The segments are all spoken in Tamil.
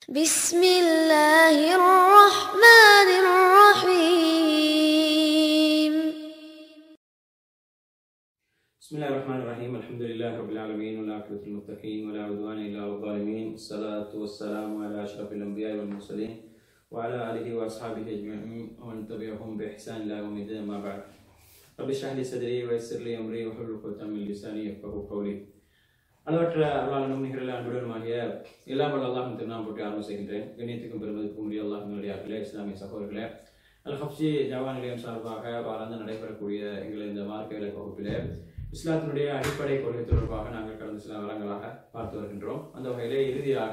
بسم الله الرحمن الرحيم بسم الله الرحمن الرحيم الحمد لله رب العالمين والعاقبة للمتقين ولا عدوان إلا على الظالمين الصلاة والسلام على أشرف الأنبياء والمرسلين وعلى آله وأصحابه أجمعين ومن تبعهم بإحسان إلى يوم الدين ما بعد رب اشرح لي صدري ويسر لي أمري واحلل عقدة من لساني يفقهوا قولي அளவற்ற அருளாளனும் நிகழ அன்புடனுமாகிய எல்லாம் வல்ல அல்லாஹ் திருநாம் போட்டு ஆரம்பம் செய்கின்றேன் கண்ணியத்துக்கும் பெருமதிக்கும் உரிய அல்லாஹ் நல்லடியார்களே இஸ்லாமிய சகோதரர்களே அல் ஹப்ஜி ஜவா நிலையம் சார்பாக வாராந்து நடைபெறக்கூடிய எங்கள் இந்த மார்க்க விலை வகுப்பிலே இஸ்லாத்தினுடைய அடிப்படை கொள்கை தொடர்பாக நாங்கள் கடந்த சில வாரங்களாக பார்த்து வருகின்றோம் அந்த வகையிலே இறுதியாக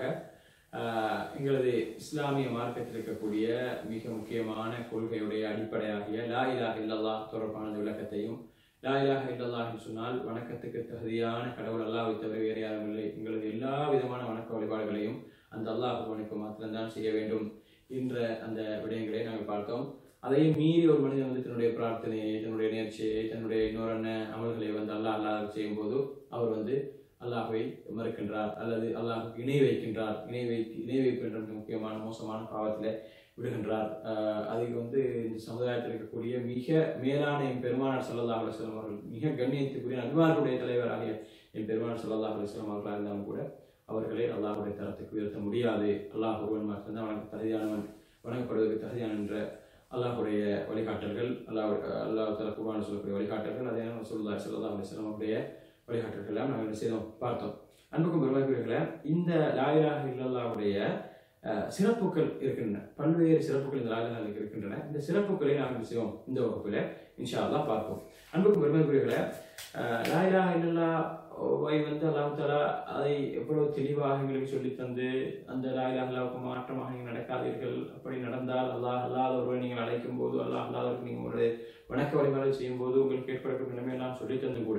ஆஹ், எங்களது இஸ்லாமிய மார்க்கத்தில் இருக்கக்கூடிய மிக முக்கியமான கொள்கையுடைய அடிப்படையாகிய லா இலாஹ இல்லல்லாஹ் தொடர்பான அந்த விளக்கத்தையும் லா இலாஹ இல்லல்லாஹ் என்று சொன்னால் வணக்கத்துக்கு தகுதியான கடவுள் அல்லாஹ்வை தவிர வேறு யாரும் இல்லை எங்களது எல்லா விதமான வணக்க வழிபாடுகளையும் அந்த அல்லாஹ் ஒருவனுக்கு மாத்திரம்தான் செய்ய வேண்டும் என்ற அந்த விடயங்களை நாங்கள் பார்த்தோம் அதையும் மீறி ஒரு மனிதன் வந்து தன்னுடைய பிரார்த்தனையை தன்னுடைய நேர்ச்சியை தன்னுடைய இன்னொரு அமல்களை வந்து அல்லாஹ் அல்லாஹ் செய்யும் போது அவர் வந்து அல்லாஹ்வை மறுக்கின்றார் அல்லது அல்லாஹ்வுக்கு இணை வைக்கின்றார் இணை வை இணை வைப்பு என்ற மிக முக்கியமான மோசமான பாவத்தில் விடுகின்றார் ஆஹ் அதுக்கு வந்து இந்த சமுதாயத்தில் இருக்கக்கூடிய மிக மேலான என் பெருமானார் சல்லல்லாஹு அலைஹி வஸல்லம் அவர்கள் மிக கண்ணியத்துக்குரிய நபிமார்களுடைய தலைவராகிய என் பெருமானார் சல்லல்லாஹு அலைஹி வஸல்லம் அவர்களாக இருந்தாலும் கூட அவர்களை அல்லாஹ்வுடைய தரத்துக்கு உயர்த்த முடியாது அல்லாஹ் ஒருவன் மட்டும்தான் வணக்க தகுதியானவன் வணங்கப்படுவதற்கு தகுதியான என்ற அல்லாஹ்வுடைய வழிகாட்டல்கள் அல்லாஹ் அல்லாஹ் தலா குர்ஆன் சொல்லக்கூடிய வழிகாட்டல்கள் அதே நேரம் சொல்லுதா சொல்லதா அலிஸ்லாம் அவருடைய வழிகாட்டல்கள் எல்லாம் நாங்கள் என்ன செய்தோம் பார்த்தோம் அன்புக்கும் பெருமாக்குரியர்களே இந்த லாயிலாக இல்லல்லாவுடைய அஹ், சிறப்புகள் இருக்கின்றன பல்வேறு சிறப்புகள் இந்த லாயிலாக இருக்கின்றன இந்த சிறப்புகளை நாங்கள் என்ன செய்வோம் இந்த வகுப்பில் இன்ஷா அல்லாஹ் பார்ப்போம் அன்புக்கும் பெருமாக்குரியர்களே லாயிலாக இல்லல்லா வை வந்து அல்லாஹ் தாலா அதை எவ்வளவு தெளிவாக எங்களுக்கு சொல்லித் தந்து அந்த லாயிலாக மாற்றமாக நீங்கள் நடக்காதீர்கள் அப்படி நடந்தால் அல்லாஹ் அல்லாத ஒருவரை நீங்கள் அழைக்கும் போது அல்லாஹ் அல்லாதவருக்கு நீங்கள் உங்களுடைய வணக்க வழிபாடு செய்யும் போது உங்களுக்கு ஏற்படக்கூடிய நிலைமையெல்லாம் சொல்லி தந்து கூட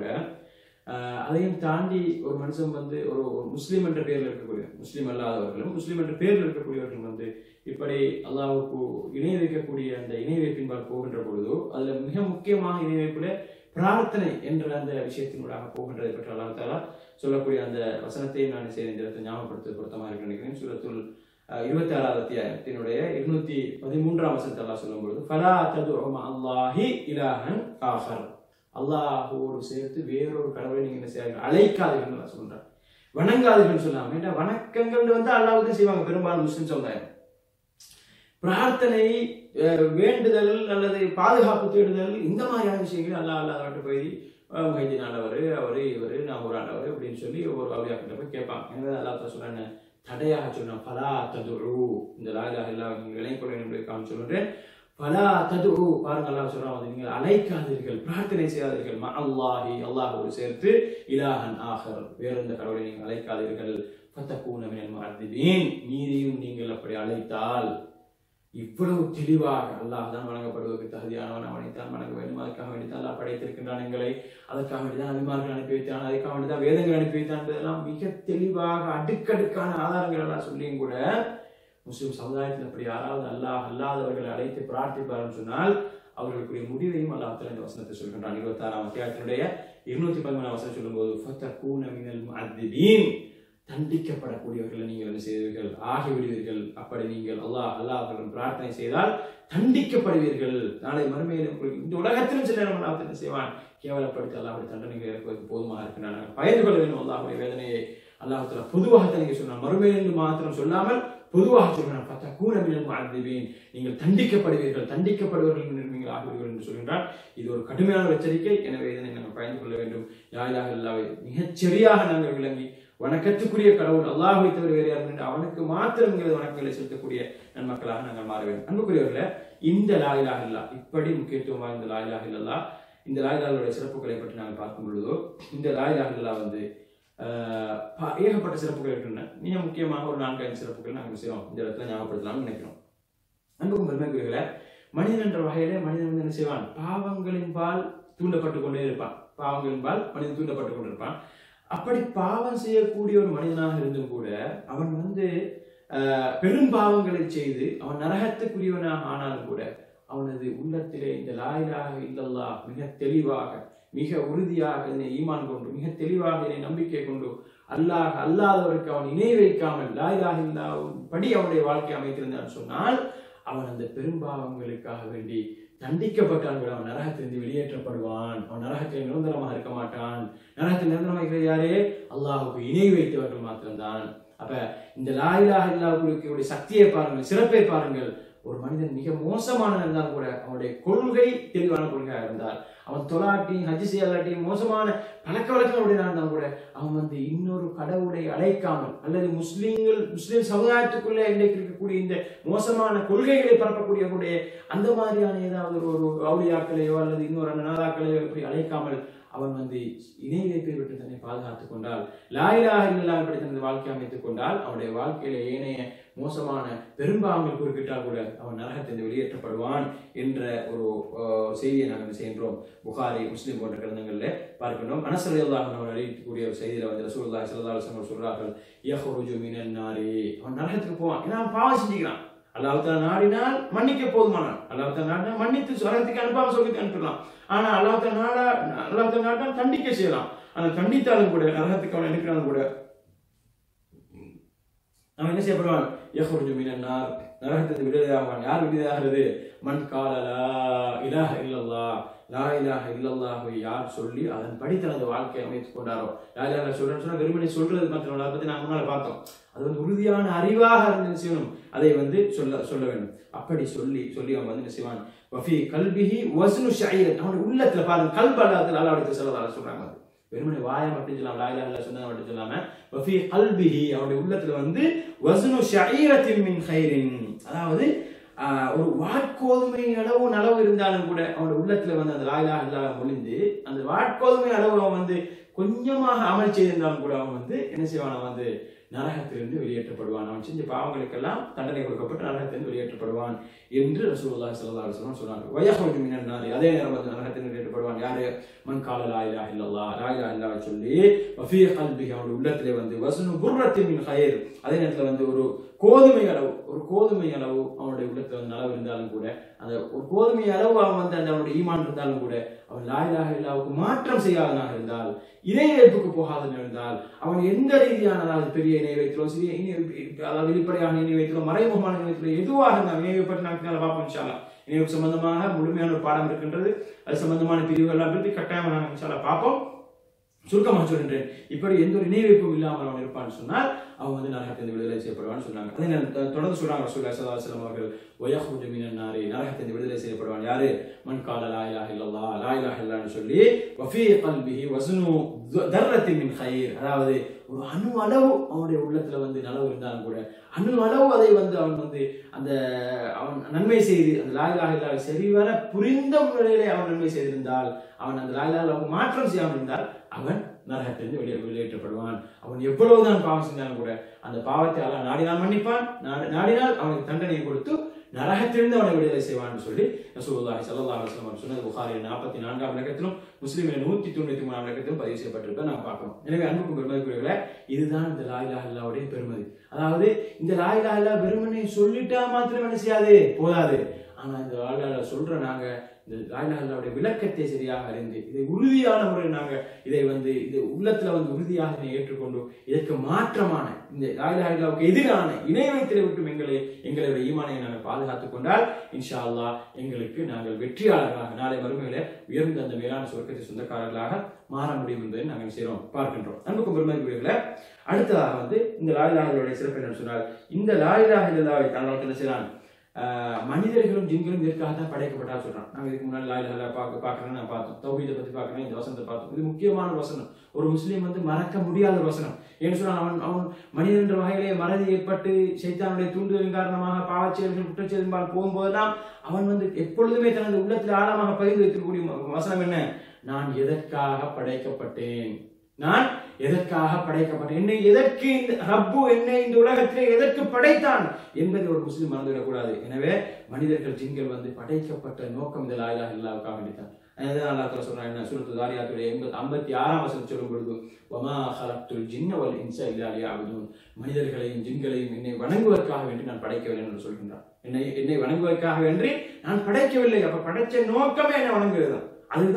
ஆஹ் அதையும் தாண்டி ஒரு மனுஷன் வந்து ஒரு ஒரு முஸ்லீம் என்ற பெயரில் இருக்கக்கூடிய முஸ்லீம் அல்லாதவர்களும் முஸ்லீம் என்ற பெயரில் இருக்கக்கூடியவர்கள் வந்து இப்படி அல்லாஹ்வுக்கு இணை வைக்கக்கூடிய அந்த இணை வைப்பின்பால் போகின்ற பொழுதோ அதுல மிக முக்கியமாக இணை வைப்புல பிரார்த்தனை என்ற அந்த விஷயத்தினூடாக போகின்றதை பற்றி அல்லாஹ் தாலா சொல்லக்கூடிய அந்த வசனத்தை நான் செய்த இந்த இடத்தை ஞாபகப்படுத்த பொருத்தமாக இருக்கு நினைக்கிறேன் சூரத்துல் இருபத்தி ஆறாவது அத்தியாயத்தினுடைய இருநூத்தி பதிமூன்றாம் வசனத்தை அல்லாஹ் சொல்லும் பொழுது ஃபலா ததுஉ அல்லாஹி இலாஹன் ஆஹர் அல்லாஹோடு சேர்த்து வேறொரு கடவுளை நீங்க என்ன செய்யாதீர்கள் அழைக்காதீர்கள் நான் சொல்றேன் வணங்காதீர்கள் சொல்லாம ஏன்னா வணக்கங்கள் வந்து அல்லாஹ்வுக்கு செய்வாங்க பெரும்பாலும் முஸ்லிம் சமுதாயம் பிரார்த்தனை அஹ், வேண்டுதல் அல்லது பாதுகாப்பு தேடுதல் இந்த மாதிரியான விஷயங்கள் அல்லாஹ் அல்லாஹ் போய் மைதி நாடவர் அவரு இவரு நான் ஒரு ஆண்டவர் அப்படின்னு சொல்லி ஒவ்வொரு அவுளியாக்கிட்ட போய் கேட்பாங்க எனவே அல்லாஹ் சொல்றேன் தடையாக சொன்ன பலா ததுரு இந்த லாயிலாக எல்லா நீங்கள் இணைக்கொள்ள என்பதை காமிச்சு சொல்றேன் பலா தது பாருங்க அல்லாஹ் சொல்றான் வந்து நீங்கள் அழைக்காதீர்கள் பிரார்த்தனை செய்யாதீர்கள் ம அல்லாஹி அல்லாஹோடு சேர்த்து இலாஹன் ஆஹர் வேற எந்த கடவுளை நீங்கள் அழைக்காதீர்கள் ஃபத்தகூன மினல் முஅத்திபீன் நீதியும் நீங்கள் அப்படி அழைத்தால் இவ்வளவு தெளிவாக அல்லாஹ் தான் வணங்கப்படுவதற்கு தகுதியானவன் அவனை தான் வணங்க வேண்டும் அதற்காக வேண்டி தான் அல்லாஹ் படைத்திருக்கின்றான் எங்களை அதற்காக வேண்டி தான் அபிமார்கள் அனுப்பி வைத்தான் அதற்காக வேண்டி தான் வேதங்கள் அனுப்பி வைத்தான் என்பதெல்லாம் மிக தெளிவாக அடுக்கடுக்கான ஆதாரங்கள் எல்லாம் சொல்லியும் கூட முஸ்லிம் சமுதாயத்தில் அப்படி யாராவது அல்லாஹ் அல்லாதவர்களை அழைத்து பிரார்த்திப்பார்னு சொன்னால் அவர்களுக்குரிய முடிவையும் அல்லாஹ் இந்த வசனத்தை சொல்கின்றான் இருபத்தாறாம் அத்தியாயத்தினுடைய இருநூத்தி பதிமூணாம் வசனம் சொல்லும்போது ஃபத்தகூன மினல் முஅத்திபீன் தண்டிக்கப்படக்கூடியவர்களை நீங்கள் என்ன செய்வீர்கள் ஆகிவிடுவீர்கள் அப்படி நீங்கள் அல்லாஹ் அல்லாஹ்விடம் பிரார்த்தனை செய்தால் தண்டிக்கப்படுவீர்கள் நாளை மறுமையில் உங்களுக்கு இந்த உலகத்திலும் சில நேரம் அல்லாஹ் என்ன செய்வான் கேவலப்படுத்தி அல்லாஹுடைய தண்டனைகள் இறக்குவதற்கு போதுமாக இருக்கின்றன பயந்து கொள்ள வேண்டும் அல்லாஹுடைய வேதனையை அல்லாஹத்துல பொதுவாக தனிக்க சொன்னான் மறுமையில் என்று மாத்திரம் சொல்லாமல் பொதுவாக சொல்கிறான் பார்த்தா கூட முஅத்திபீன் நீங்கள் தண்டிக்கப்படுவீர்கள் தண்டிக்கப்படுவர்கள் என்று நீங்கள் ஆகுவீர்கள் என்று சொல்கின்றார் இது ஒரு கடுமையான எச்சரிக்கை எனவே இதனை நாங்கள் பயந்து கொள்ள வேண்டும் யாயிலாக இல்லாவை மிகச் சரியாக நாங்கள் விளங்கி வணக்கத்துக்குரிய கடவுள் அல்லாஹ்வை தவிர வேறு யாரும் இல்லை. அவனுக்கு மாத்திரம் எங்களது வணக்கங்களை செலுத்தக்கூடிய நன்மக்களாக நாங்கள் மாற வேண்டும் அன்புக்குரியவர்களே இந்த லாயிலாக இல்லா இப்படி முக்கியத்துவம் வாய்ந்த லாயிலாக இல்லல்லா இந்த லாயிலாகளுடைய சிறப்புகளை பற்றி நாங்கள் பார்க்கும் பொழுதோ இந்த லாயிலாக இல்லா வந்து ஆஹ், ப- ஏகப்பட்ட சிறப்புகள் இருக்கின்றன மிக முக்கியமாக ஒரு நான்கு ஐந்து சிறப்புகள் நாங்கள் செய்வோம் இந்த இடத்துல ஞாபகப்படுத்தலாம்னு நினைக்கிறோம் அன்புக்கும் பெருமைக்குரியவர்களே மனிதன் என்ற வகையிலே மனிதன் வந்து என்ன செய்வான் பாவங்களின் பால் தூண்டப்பட்டு கொண்டே இருப்பான் பாவங்களின் பால் மனிதன் தூண்டப்பட்டு கொண்டிருப்பான் அப்படி பாவம் செய்யக்கூடிய ஒரு மனிதனாக இருந்தும் கூட அவன் வந்து ஆஹ், பெரும் பாவங்களை செய்து அவன் நரகத்துக்குரியவனாக ஆனாலும் கூட அவனது உள்ளத்திலே இந்த லாயிலாக இல்லல்லா மிக தெளிவாக மிக உறுதியாக இதனை ஈமான் கொண்டு மிக தெளிவாக இதனை நம்பிக்கை கொண்டு அல்லாஹ் அல்லாதவருக்கு அவன் இணை வைக்காமல் லா இலாஹ இல்லா படி அவனுடைய வாழ்க்கை அமைத்திருந்தான் சொன்னால் அவன் அந்த பெரும்பாவங்களுக்காக வேண்டி தண்டிக்கப்பட்டால் கூட அவன் நரகத்திலிருந்து வெளியேற்றப்படுவான் அவன் நரகத்தில் நிரந்தரமாக இருக்க மாட்டான் நரகத்தில் நிரந்தரமாக இருக்கிறது யாரே அல்லாஹுக்கு இணை வைத்தவர்கள் மாத்திரம்தான் அப்ப இந்த லாயிலாக இல்லாவுடைய சக்தியை பாருங்கள் சிறப்பை பாருங்கள் ஒரு மனிதன் மிக மோசமானவன் இருந்தாலும் கூட அவனுடைய கொள்கை தெளிவான கொள்கையாக இருந்தால் அவன் தொலாட்டி ஹஜ் செய்யலாட்டி மோசமான பழக்க வழக்கங்களுடைய இருந்தாலும் கூட அவன் வந்து இன்னொரு கடவுளை அழைக்காமல் அல்லது முஸ்லீம்கள் முஸ்லீம் சமுதாயத்துக்குள்ள இன்றைக்கு இருக்கக்கூடிய இந்த மோசமான கொள்கைகளை பரப்பக்கூடிய கூடிய அந்த மாதிரியான ஏதாவது ஒரு ஒரு அவுளியாக்களையோ அல்லது இன்னொரு அநாதாக்களையோ இப்படி அழைக்காமல் அவன் வந்து இணை வைப்பை விட்டு தன்னை பாதுகாத்துக் கொண்டால் லாயிலாக இல்லாமல் இப்படி தனது வாழ்க்கை அமைத்துக் கொண்டால் அவனுடைய வாழ்க்கையில ஏனைய மோசமான பெரும்பாவங்கள் குறுக்கிட்டால் கூட அவன் நரகத்திலிருந்து வெளியேற்றப்படுவான் என்ற ஒரு அஹ், செய்தியை நாங்கள் செய்கின்றோம் புகாரி முஸ்லீம் போன்ற கிரந்தங்களில் பார்க்கின்றோம் அனசரையல்லாக நம்ம அறிவிக்கக்கூடிய ஒரு செய்தியில வந்து ரசூலுல்லாஹி ஸல்லல்லாஹு அலைஹி வஸல்லம் சொல்றார்கள் யஹ்ருஜு மினன் நாரி அவன் நரகத்துக்கு போவான் ஏன்னா அவன் பாவம் செஞ்சுக்கிறான் அல்லாஹ் தஆலா நாடினால் மன்னிக்க போதுமானான் அல்லாஹ் தஆலா நாடினால் மன்னித்து சொர்க்கத்துக்கு அனுப்பாம சொர்க்கத்துக்கு அனுப்பலாம் ஆனா அல்லாஹ் தஆலா நாடா அல்லாஹ் தஆலா நாடினால் தண்டிக்க செய்யலாம் ஆனால் தண்டித்தாலும் கூட நரகத்துக்கு அவன் அனுப்பினாலும் கூட அவன் என்ன செய்யப்படுவான் யஹ்ருஜு மினன் நார் நரகத்திலிருந்து விடுதலையாவான் யார் விடுதலையாகிறது மன் கால லா இலாஹ இல்லல்லாஹ் லா இலாஹ இல்லல்லாஹை யார் சொல்லி அதன்படி தனது வாழ்க்கையை அமைத்துக் கொண்டாரோ லா இலாஹ சொல்றேன்னு சொன்னா வெறுமனே சொல்றது மட்டும் அதை பத்தி நான் முன்னால பார்த்தோம் அது வந்து உறுதியான அறிவாக இருந்து செய்யணும் அதை வந்து சொல்ல சொல்ல வேண்டும் அப்படி சொல்லி சொல்லி அவன் வந்து என்ன செய்வான் வஃபி கல்பிஹி வஸ்னு ஷைரத் அவனுடைய உள்ளத்துல பாருங்க கல்ப அல்லாஹ் அல்லாஹ்வுடைய செல்லதால சொல்றாங்க அது வெறுமனே வாயை மட்டும் சொல்லலாம் லா இலாஹ இல்ல சொன்னதை மட்டும் சொல்லாம வஃபி கல்பிஹி அவனுடைய உள்ளத்துல வந்து வஸ்னு ஷைரத்தின் மின் கைரின் அதாவது ஆஹ், ஒரு வாட்கோதுமை அளவு நலவு இருந்தாலும் கூட அவனுடைய உள்ளத்துல வந்து அந்த லாயிலா இல்லாத மொழிந்து அந்த வாட்கோதுமை அளவு அவன் வந்து கொஞ்சமாக அமல் செய்திருந்தாலும் கூட அவன் வந்து என்ன செய்வான் அவன் வந்து நரகத்திலிருந்து வெளியேற்றப்படுவான் அவன் செஞ்ச பாவங்களுக்கெல்லாம் தண்டனை கொடுக்கப்பட்டு நரகத்திலிருந்து வெளியேற்றப்படுவான் என்று ரசூலுல்லாஹி ஸல்லல்லாஹு அலைஹி வஸல்லம் சொன்னாங்க வயஹ்ருஜு மினன் நாரி அதே நேரம் வந்து நரகத்திலிருந்து வெளியேற்றப்படுவான் யாரு மன் கால லா இலாஹ இல்லல்லாஹ் லா இலாஹ இல்லல்லாஹ் சொல்லி வஃபீ கல்பிஹி அவனுடைய உள்ளத்திலே வந்து வஸ்னு புர்ரத்தின் மின் ஹைர் அதே நேரத்துல வந்து ஒரு கோதுமை அளவு ஒரு கோதுமை அளவு அவனுடைய உள்ளத்துல வந்து நலவு இருந்தாலும் கூட அந்த ஒரு கோதுமை அளவு அவன் வந்து அந்த அவனுடைய ஈமான் இருந்தாலும் கூட அவன் லாயிலாக இல்லாவுக்கு மாற்றம் செய்யாதனாக இருந்தால் இணை வைப்புக்கு போகாதவன் இருந்தால் அவன் எந்த ரீதியான அதாவது பெரிய இணை வைத்திலோ சிறிய இணை அதாவது வெளிப்படையான இணை வைத்திலோ மறைமுகமான இணை வைத்திலோ எதுவாக இருந்தால் இணை வைப்பை நாங்கள் பின்னால பார்ப்போம் இன்ஷா அல்லாஹ். இணை வைப்பு சம்பந்தமாக முழுமையான ஒரு பாடம் இருக்கின்றது அது சம்பந்தமான பிரிவுகள் எல்லாம் பற்றி கட்டாயமாக நாங்கள் இன்ஷா அல்லாஹ் பார்ப்போம் சுருக்கமாக சொல்கின்றேன் இப்படி எந்த ஒரு இணை வைப்பும் இல்லாமல் அவன் இருப்பான்னு சொன்னால் அவன் வந்து நரகத்திலிருந்து விடுதலை செய்யப்படுவான்னு சொன்னாங்க அதே நேரம் தொ- தொடர்ந்து சொல்றாங்க ரசூலுல்லாஹி ஸல்லல்லாஹு அலைஹி வஸல்லம் அவர்கள் வயஹ்ருஜு மினன் நாரி நரகத்திலிருந்து விடுதலை செய்யப்படுவான் யாரு மன் கால லா இலாஹ இல்லல்லாஹ் லா இலாஹ இல்லல்லாஹ்னு சொல்லி வஃபீ கல்பிஹி வஸ்னு தர்ரத்தின் மின் கைர் அதாவது ஒரு அணு அளவு அவனுடைய உள்ளத்துல வந்து நலவு இருந்தாலும் கூட அணு அளவு அதை வந்து அவன் வந்து அந்த அவன் நன்மை செய்து அந்த லாயிலாக இல்லாத சரிவர புரிந்த முறையிலே அவன் நன்மை செய்திருந்தால் அவன் அந்த லாயிலாக மாற்றம் செய்யாமல் இருந்தால் அவன் நரகத்திலிருந்து வெளியே வெளியேற்றப்படுவான் அவன் எவ்வளவுதான் பாவம் செஞ்சாலும் கூட அந்த பாவத்தை அல்லாஹ் நாடினால் மன்னிப்பான் நாடி- நாடினால் அவனுக்கு தண்டனையை கொடுத்து நரகத்திலிருந்து அவனை விடுதலை செய்வான்னு சொல்லி ரசூலுல்லாஹி ஸல்லல்லாஹு அலைஹி வஸல்லம் சொன்னது புகாரி நாற்பத்தி நான்காம் இலக்கத்திலும் முஸ்லிமில் நூத்தி தொண்ணூத்தி மூணாம் இலக்கத்திலும் பதிவு செய்யப்பட்டிருப்பதை நாம் பார்க்கணும் எனவே அன்புக்கும் பெருமதிக்குரியவர்களே இதுதான் இந்த லாயிலாக இல்லாவுடைய பெருமதி அதாவது இந்த லாயிலாக இல்லா வெறுமனே சொல்லிட்டா மாத்திரம் என்ன செய்யாது போதாது ஆனா இந்த லாயிலாக சொல்ற நாங்க இந்த லாயிலாக இல்லாவுடைய விளக்கத்தை சரியாக அறிந்து இதை உறுதியான முறையில் நாங்க இதை வந்து இது உள்ளத்துல வந்து உறுதியாக இதை ஏற்றுக்கொண்டு இதற்கு மாற்றமான இந்த லாயிலாக இல்லாவுக்கு எதிரான இணை வைத்திரை விட்டும் எங்களை எங்களுடைய ஈமானை நாங்கள் பாதுகாத்துக் கொண்டால் இன்ஷா அல்லாஹ் எங்களுக்கு நாங்கள் வெற்றியாளர்களாக நாளை மறுமையில உயர்ந்த அந்த மேலான சொர்க்கத்தை சொந்தக்காரர்களாக மாற முடியும் என்பதை நாங்கள் செய்கிறோம் பார்க்கின்றோம் அன்புக்கும் பெருமைக்குரியவர்களே அடுத்ததாக வந்து இந்த லாயிலாகளுடைய சிறப்பு என்னன்னு சொன்னால் இந்த லாயிலாக இல்லாவை தன்னால் என்ன செய்யலாம் ஆஹ் மனிதர்களும் ஜின்களும் இதற்காக தான் படைக்கப்பட்டா சொல்றான் நாங்க இதுக்கு முன்னாடி லாயிலாக பார்க்க பார்க்கறேன்னு நான் பார்த்தோம் தௌஹீதை பத்தி பார்க்கறேன் இந்த வசனத்தை பார்த்தோம் இது முக்கியமான ஒரு வசனம் ஒரு முஸ்லீம் வந்து மறக்க முடியாத ஒரு வசனம் ஏன்னு சொன்னால் அவன் அவன் மனிதன் என்ற வகையிலே மறதி ஏற்பட்டு சைத்தானுடைய தூண்டுதலின் காரணமாக பாவச்செயல்கள் குற்றச்செயல்பால் போகும்போதெல்லாம் அவன் வந்து எப்பொழுதுமே தனது உள்ளத்தில் ஆழமாக பகிர்ந்து வைத்திருக்கக்கூடிய வ- வசனம் என்ன நான் எதற்காக படைக்கப்பட்டேன் நான் எதற்காக படைக்கப்பட்டேன் என்னை எதற்கு இந்த ரப்பு என்னை இந்த உலகத்திலே எதற்கு படைத்தான் என்பதை ஒரு முஸ்லிம் மறந்துவிடக்கூடாது எனவே மனிதர்கள் ஜின்கள் வந்து படைக்கப்பட்ட நோக்கம் இந்த லாயிலாக இல்லாவுக்காக வேண்டித்தான் அதுதான் அல்லாஹ் தஆலா சொல்றான் என்ன சூரத்து தாரியாத்துடைய எண்பத்தி ஐம்பத்தி ஆறாம் வசனம் சொல்லும் பொழுது வமா ஹலக்துல் ஜின்ன வல் இன்ச இல்லா லியஅபுதூன் மனிதர்களையும் ஜின்களையும் என்னை வணங்குவதற்காக வேண்டி நான் படைக்கவில்லை என்று சொல்கின்றான் என்னை என்னை வணங்குவதற்காக வேண்டி நான் படைக்கவில்லை அப்ப படைச்ச நோக்கமே என்னை வணங்குகிறது அதுதான்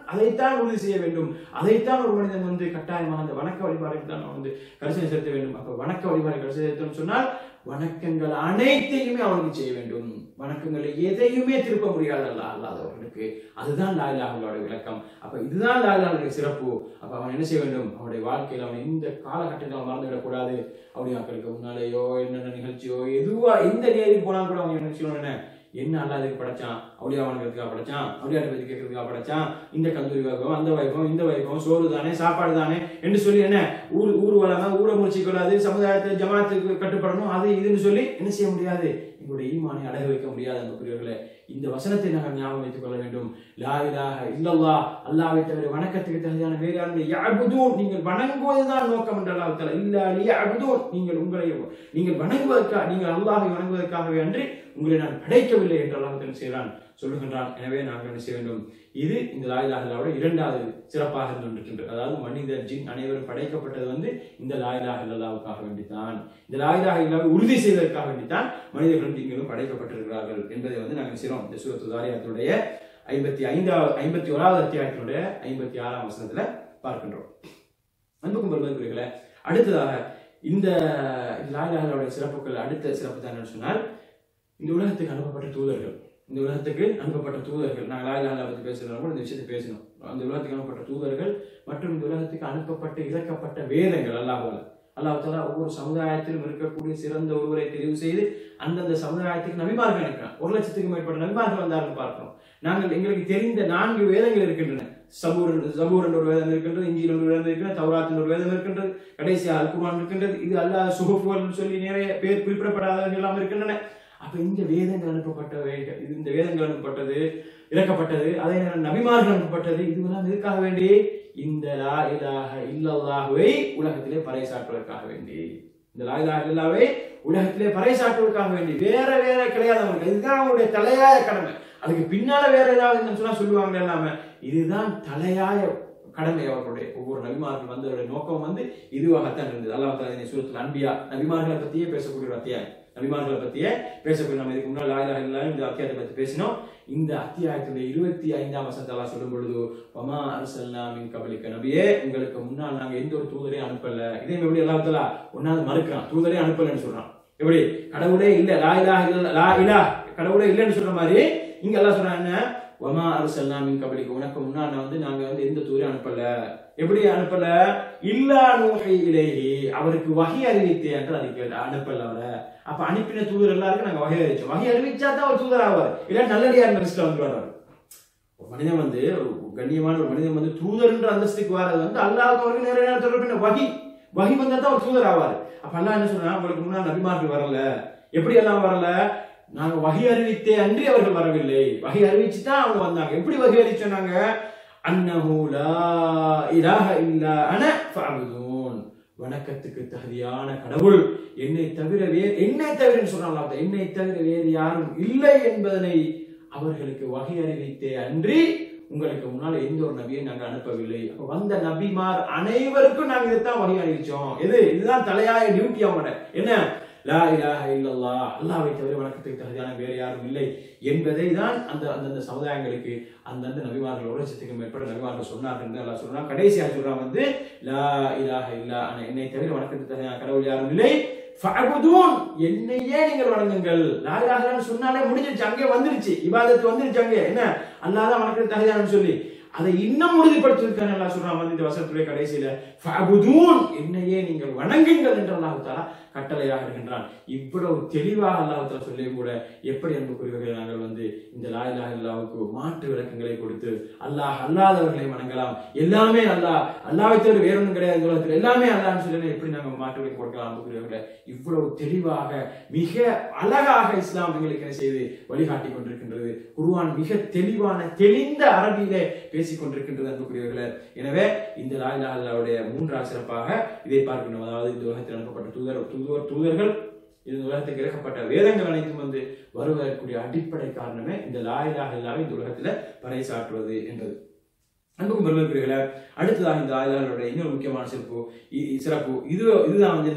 அதைத்தான் உறுதி செய்ய வேண்டும் அதைத்தான் ஒரு மனிதன் வந்து கட்டாயமாக அந்த வணக்க வழிபாடுக்கு தான் அவன் வந்து கரிசனை செலுத்த வேண்டும் அப்ப வணக்க வழிபாடு கரிசனை செலுத்தணும்னு சொன்னால் வணக்கங்கள் அனைத்தையுமே அவனுக்கு செய்ய வேண்டும் வணக்கங்களை எதையுமே திருப்ப முடியாது அல்ல அல்லாதவர்களுக்கு அதுதான் லாயிலாஹோட விளக்கம் அப்ப இதுதான் லாயிலாவுடைய சிறப்பு அப்ப அவன் என்ன செய்ய வேண்டும் அவனுடைய வாழ்க்கையில் அவன் இந்த காலகட்டத்தில் அவன் மறந்துவிடக்கூடாது அவளியாக்களுக்கு முன்னாலேயோ என்னென்ன நிகழ்ச்சியோ எதுவா எந்த நேரில் போனா கூட அவன் என்ன செய்யணும் என்ன என்ன அல்லா இதுக்கு படைச்சான் அவளியா வணக்கத்துக்காக படைச்சான் அவளியாட்ட பத்தி கேட்கறதுக்காக படைச்சான் இந்த கந்தூரி வைபவம் அந்த வைபவம் இந்த வைபவம் சோறு தானே சாப்பாடு தானே என்று சொல்லி என்ன ஊர் ஊர் வளம ஊரை முடிச்சு கொள்ளாது சமுதாயத்தை ஜமாத்துக்கு கட்டுப்படணும் அது இதுன்னு சொல்லி என்ன செய்ய முடியாது எங்களுடைய ஈமானை அடகு வைக்க முடியாது அந்த பிரிவுகளை இந்த வசனத்தை நாங்கள் ஞாபகம் வைத்துக் கொள்ள வேண்டும் லா இலாஹ இல்லல்லா அல்லாஹ்வை தவிர வணக்கத்துக்கு தகுதியான வேறு யாருமே யஅபுதூன் நீங்கள் வணங்குவதுதான் நோக்கம் என்று அல்லாஹ் தஆலா இல்லா லியஅபுதூன் நீங்கள் உங்களை நீங்கள் வணங்குவதற்காக நீங்கள் அல்லாஹ்வை வணங்குவதற்காகவே அன்றி உங்களை நான் படைக்கவில்லை என்று அல்லாஹ் தஆலா செய்கிறான் சொல்லுகின்றான் எனவே நாங்கள் என்ன செய்ய வேண்டும் இது இந்த லாயிலாஹில்லாவோட இரண்டாவது சிறப்பாக இருந்திருக்கின்றது அதாவது மனிதர் ஜின் அனைவரும் படைக்கப்பட்டது வந்து இந்த லாயிலாக இல்லாவுக்காக வேண்டித்தான் இந்த லாயிலாக இல்லாவை உறுதி செய்வதற்காக வேண்டித்தான் மனிதர்களும் ஜின்களும் படைக்கப்பட்டிருக்கிறார்கள் என்பதை வந்து நாங்கள் செய்கிறோம் இந்த சூரத்து தாரியாத்துடைய ஐம்பத்தி ஐந்தாவது ஐம்பத்தி ஓராவது அத்தியாயத்தினுடைய ஐம்பத்தி ஆறாம் வசனத்துல பார்க்கின்றோம் அன்புக்கும் பெருமதிக்குரியர்களே அடுத்ததாக இந்த லாயிலாகளுடைய சிறப்புகள் அடுத்த சிறப்பு தான் என்னன்னு சொன்னால் இந்த உலகத்துக்கு அனுப்பப்பட்ட தூதர்கள் இந்த உலகத்துக்கு அனுப்பப்பட்ட தூதர்கள் நாங்கள் லாயிலாக பற்றி பேசுகிறோம் கூட இந்த விஷயத்தை பேசணும் அந்த உலகத்துக்கு அனுப்பப்பட்ட தூதர்கள் மற்றும் இந்த உலகத்துக்கு அனுப்பப்பட்ட இறக்கப்பட்ட வேதங்கள் அல்லாஹால அல்லாஹால ஒவ்வொரு சமுதாயத்திலும் இருக்கக்கூடிய சிறந்த ஒருவரை தெரிவு செய்து அந்தந்த சமுதாயத்துக்கு நபிமார்கள் அனுப்பினான் ஒரு லட்சத்துக்கு மேற்பட்ட நபிமார்கள் வந்தார்கள் பார்க்கிறோம் நாங்கள் எங்களுக்கு தெரிந்த நான்கு வேதங்கள் இருக்கின்றன சபூர் சபூர் என்ற ஒரு வேதம் இருக்கின்றது இஞ்சியில் ஒரு வேதம் இருக்கின்றது தௌராத் என்ற ஒரு வேதம் இருக்கின்றது கடைசியாக அல் குர்ஆன் இருக்கின்றது இது அல்லாஹ் சுஹுஃபுகள் சொல்லி நிறைய பேர் குறிப்பிடப்படாதவர்கள் எல்லாம் இருக்கின்றன அப்ப இந்த வேதங்கள் அனுப்பப்பட்ட வே- இது இந்த வேதங்கள் அனுப்பப்பட்டது இறக்கப்பட்டது அதே நேரம் நபிமார்கள் அனுப்பப்பட்டது இதுவெல்லாம் எதுக்காக வேண்டி இந்த லா இலாஹ இல்லல்லாஹுவை உலகத்திலே பறைசாற்றுவதற்காக வேண்டி இந்த லா இலாஹ இல்லல்லாவை உலகத்திலே பறைசாற்றுவதற்காக வேண்டி வேற வேற கிடையாது அவங்களுக்கு இதுதான் அவங்களுடைய தலையாய கடமை அதுக்கு பின்னால வேற ஏதாவது இருந்துன்னு சொன்னா சொல்லுவாங்க எல்லாமே இதுதான் தலையாய கடமை அவர்களுடைய ஒவ்வொரு நபிமார்கள் வந்தவருடைய நோக்கம் வந்து இதுவாகத்தான் இருந்தது அல்லாஹ் தஆலா சூரத்தில் அன்பியா நபிமார்களை பத்தியே பேசக்கூடிய ஒரு அத்தியாயம் நபிமார்களை பத்தியே பேசக்கூடிய நம்ம இதுக்கு முன்னால் லாயிலா இல்லாமல் இந்த அத்தியாயத்தை பத்தி பேசினோம் இந்த அத்தியாயத்துடைய இருபத்தி ஐந்தாம் வசனத்தை அல்லாஹ் சொல்லும் பொழுது பமா அரசல்லா மின் கபலிக்க நபியே உங்களுக்கு முன்னால் நாங்க எந்த ஒரு தூதரையும் அனுப்பல இதே எப்படி அல்லாஹ் தஆலா ஒன்னாவது மறுக்கிறான் தூதரே அனுப்பலன்னு சொல்றான் எப்படி கடவுளே இல்ல லா இலாஹ இல்ல லா இலா கடவுளே இல்லைன்னு சொல்ற மாதிரி இங்க எல்லாம் சொல்றாங்க என்ன வமா அரசல்லா மின் கபலிக்க உனக்கு முன்னால் நான் வந்து நாங்க வந்து எந்த தூதரையும் அனுப்பல எப்படி அனுப்பல இல்லா நூஹி இலேஹி அவருக்கு வகை அறிவித்தே என்று அதுக்கு அனுப்பல அவரை அப்ப அனுப்பின தூதர் எல்லாருக்கும் நாங்க வகை அறிவிச்சோம் வகை அறிவிச்சா தான் ஒரு தூதர் ஆவார் இல்ல நல்லடியார் லிஸ்ட்ல வந்துருவார் அவர். ஒரு மனிதன் வந்து ஒரு கண்ணியமான ஒரு மனிதன் வந்து தூதர்ன்ற அந்தஸ்துக்கு வர்றது வந்து அல்லாஹ் அவருக்கு நிறைய நேரம் தொடர்பின வகி வகி வந்தா தான் ஒரு தூதர் ஆவார் அப்ப அல்லாஹ் என்ன சொல்றான் உங்களுக்கு முன்னால் நபிமார்கள் வரல எப்படி எல்லாம் வரல நாங்க வகை அறிவித்தே அன்றி அவர்கள் வரவில்லை வகை அறிவிச்சு தான் அவங்க வந்தாங்க எப்படி வகை அறிவிச்சு சொன்னாங்க அன்னஹு லா இலாஹ இல்லா அன ஃபஅபுதூன் வணக்கத்துக்கு தகுதியான கடவுள் என்னை தவிர வேறு என்னை தவிர சொல்றாங்க என்னை தவிர வேறு யாரும் இல்லை என்பதனை அவர்களுக்கு வகை அறிவித்தே அன்றி உங்களுக்கு முன்னால் எந்த ஒரு நபியை நாங்க அனுப்பவில்லை அப்ப வந்த நபிமார் அனைவருக்கும் நாங்க இதைத்தான் வகை அறிவிச்சோம் எது இதுதான் தலையாய டியூட்டி அவங்களோட என்ன லா இலாஹ இல்லல்லாஹ் அல்லாஹ்வை தவிர வணக்கத்துக்கு தகுதியான வேறு யாரும் இல்லை என்பதை தான் அந்த அந்தந்த சமுதாயங்களுக்கு அந்தந்த நபிமார்கள் ஒரு லட்சத்துக்கு மேற்பட்ட நபிமார்கள் சொன்னார்கள் என்று அல்லாஹ் சொல்றான் கடைசியாக சொல்றான் வந்து லா இலாஹ இல்லா ஆனா என்னை தவிர வணக்கத்துக்கு தகுதியான கடவுள் யாரும் இல்லை ஃபஅபுதூன் என்னையே நீங்கள் வணங்குங்கள் லா இலாஹ இல்லன்னு சொன்னாலே முடிஞ்சிருச்சு அங்கே வந்துருச்சு இபாதத்து வந்துருச்சு அங்கே என்ன அல்லாஹ் தான் வணக்கத்துக்கு தகுதியானு சொல்லி அதை இன்னும் உறுதிப்படுத்துவதற்கான அல்லாஹ் சொல்றான் வந்து இந்த வசனத்துடைய கடைசியில ஃபஅபுதூன் என்னையே நீங்கள் வணங்குங்கள் என்று அல்லாஹ் தஆலா கட்டளையாக இருக்கின்றான் இவ்வளவு தெளிவாக அல்லாஹ் தஆலா சொல்லியும் கூட எப்படி அன்புக்குரியவர்கள் நாங்கள் வந்து இந்த லா இலாஹ இல்லாவுக்கு மாற்று விளக்கங்களை கொடுத்து அல்லாஹ் அல்லாதவர்களை வணங்கலாம் எல்லாமே அல்லாஹ் அல்லாஹ்வை தவிர வேற ஒன்றும் கிடையாது இந்த உலகத்தில் எல்லாமே அல்லாஹ்னு சொல்லி எப்படி நாங்கள் மாற்று விளக்கம் கொடுக்கலாம் அன்புக்குரியவர்களை இவ்வளவு தெளிவாக மிக அழகாக இஸ்லாம் எங்களுக்கு என்ன செய்து வழிகாட்டி கொண்டிருக்கின்றது குர்ஆன் மிக தெளிவான தெளிந்த அரபியிலே பேசிக் கொண்டிருக்கின்றது அன்புக்குரியவர்களே எனவே இந்த லா இலாஹ இல்லாவுடைய மூன்றாவது சிறப்பாக இதை பார்க்கணும் அதாவது இந்த உலகத்தில் அனுப்பப்பட்ட தூதர் தூதர் தூதர்கள் இந்த உலகத்துக்கு இறக்கப்பட்ட வேதங்கள் அனைத்தும் வந்து வருவதற்குரிய அடிப்படை காரணமே இந்த லா இலாஹ இல்லாவை இந்த உலகத்துல பறைசாற்றுவது என்பது அன்புக்கும் பெருமைக்குரியர்களே அடுத்ததாக இந்த ஆயுதங்களுடைய இன்னொரு முக்கியமான சிறப்பு இ- சிறப்பு இது இதுதான் வந்து என்ன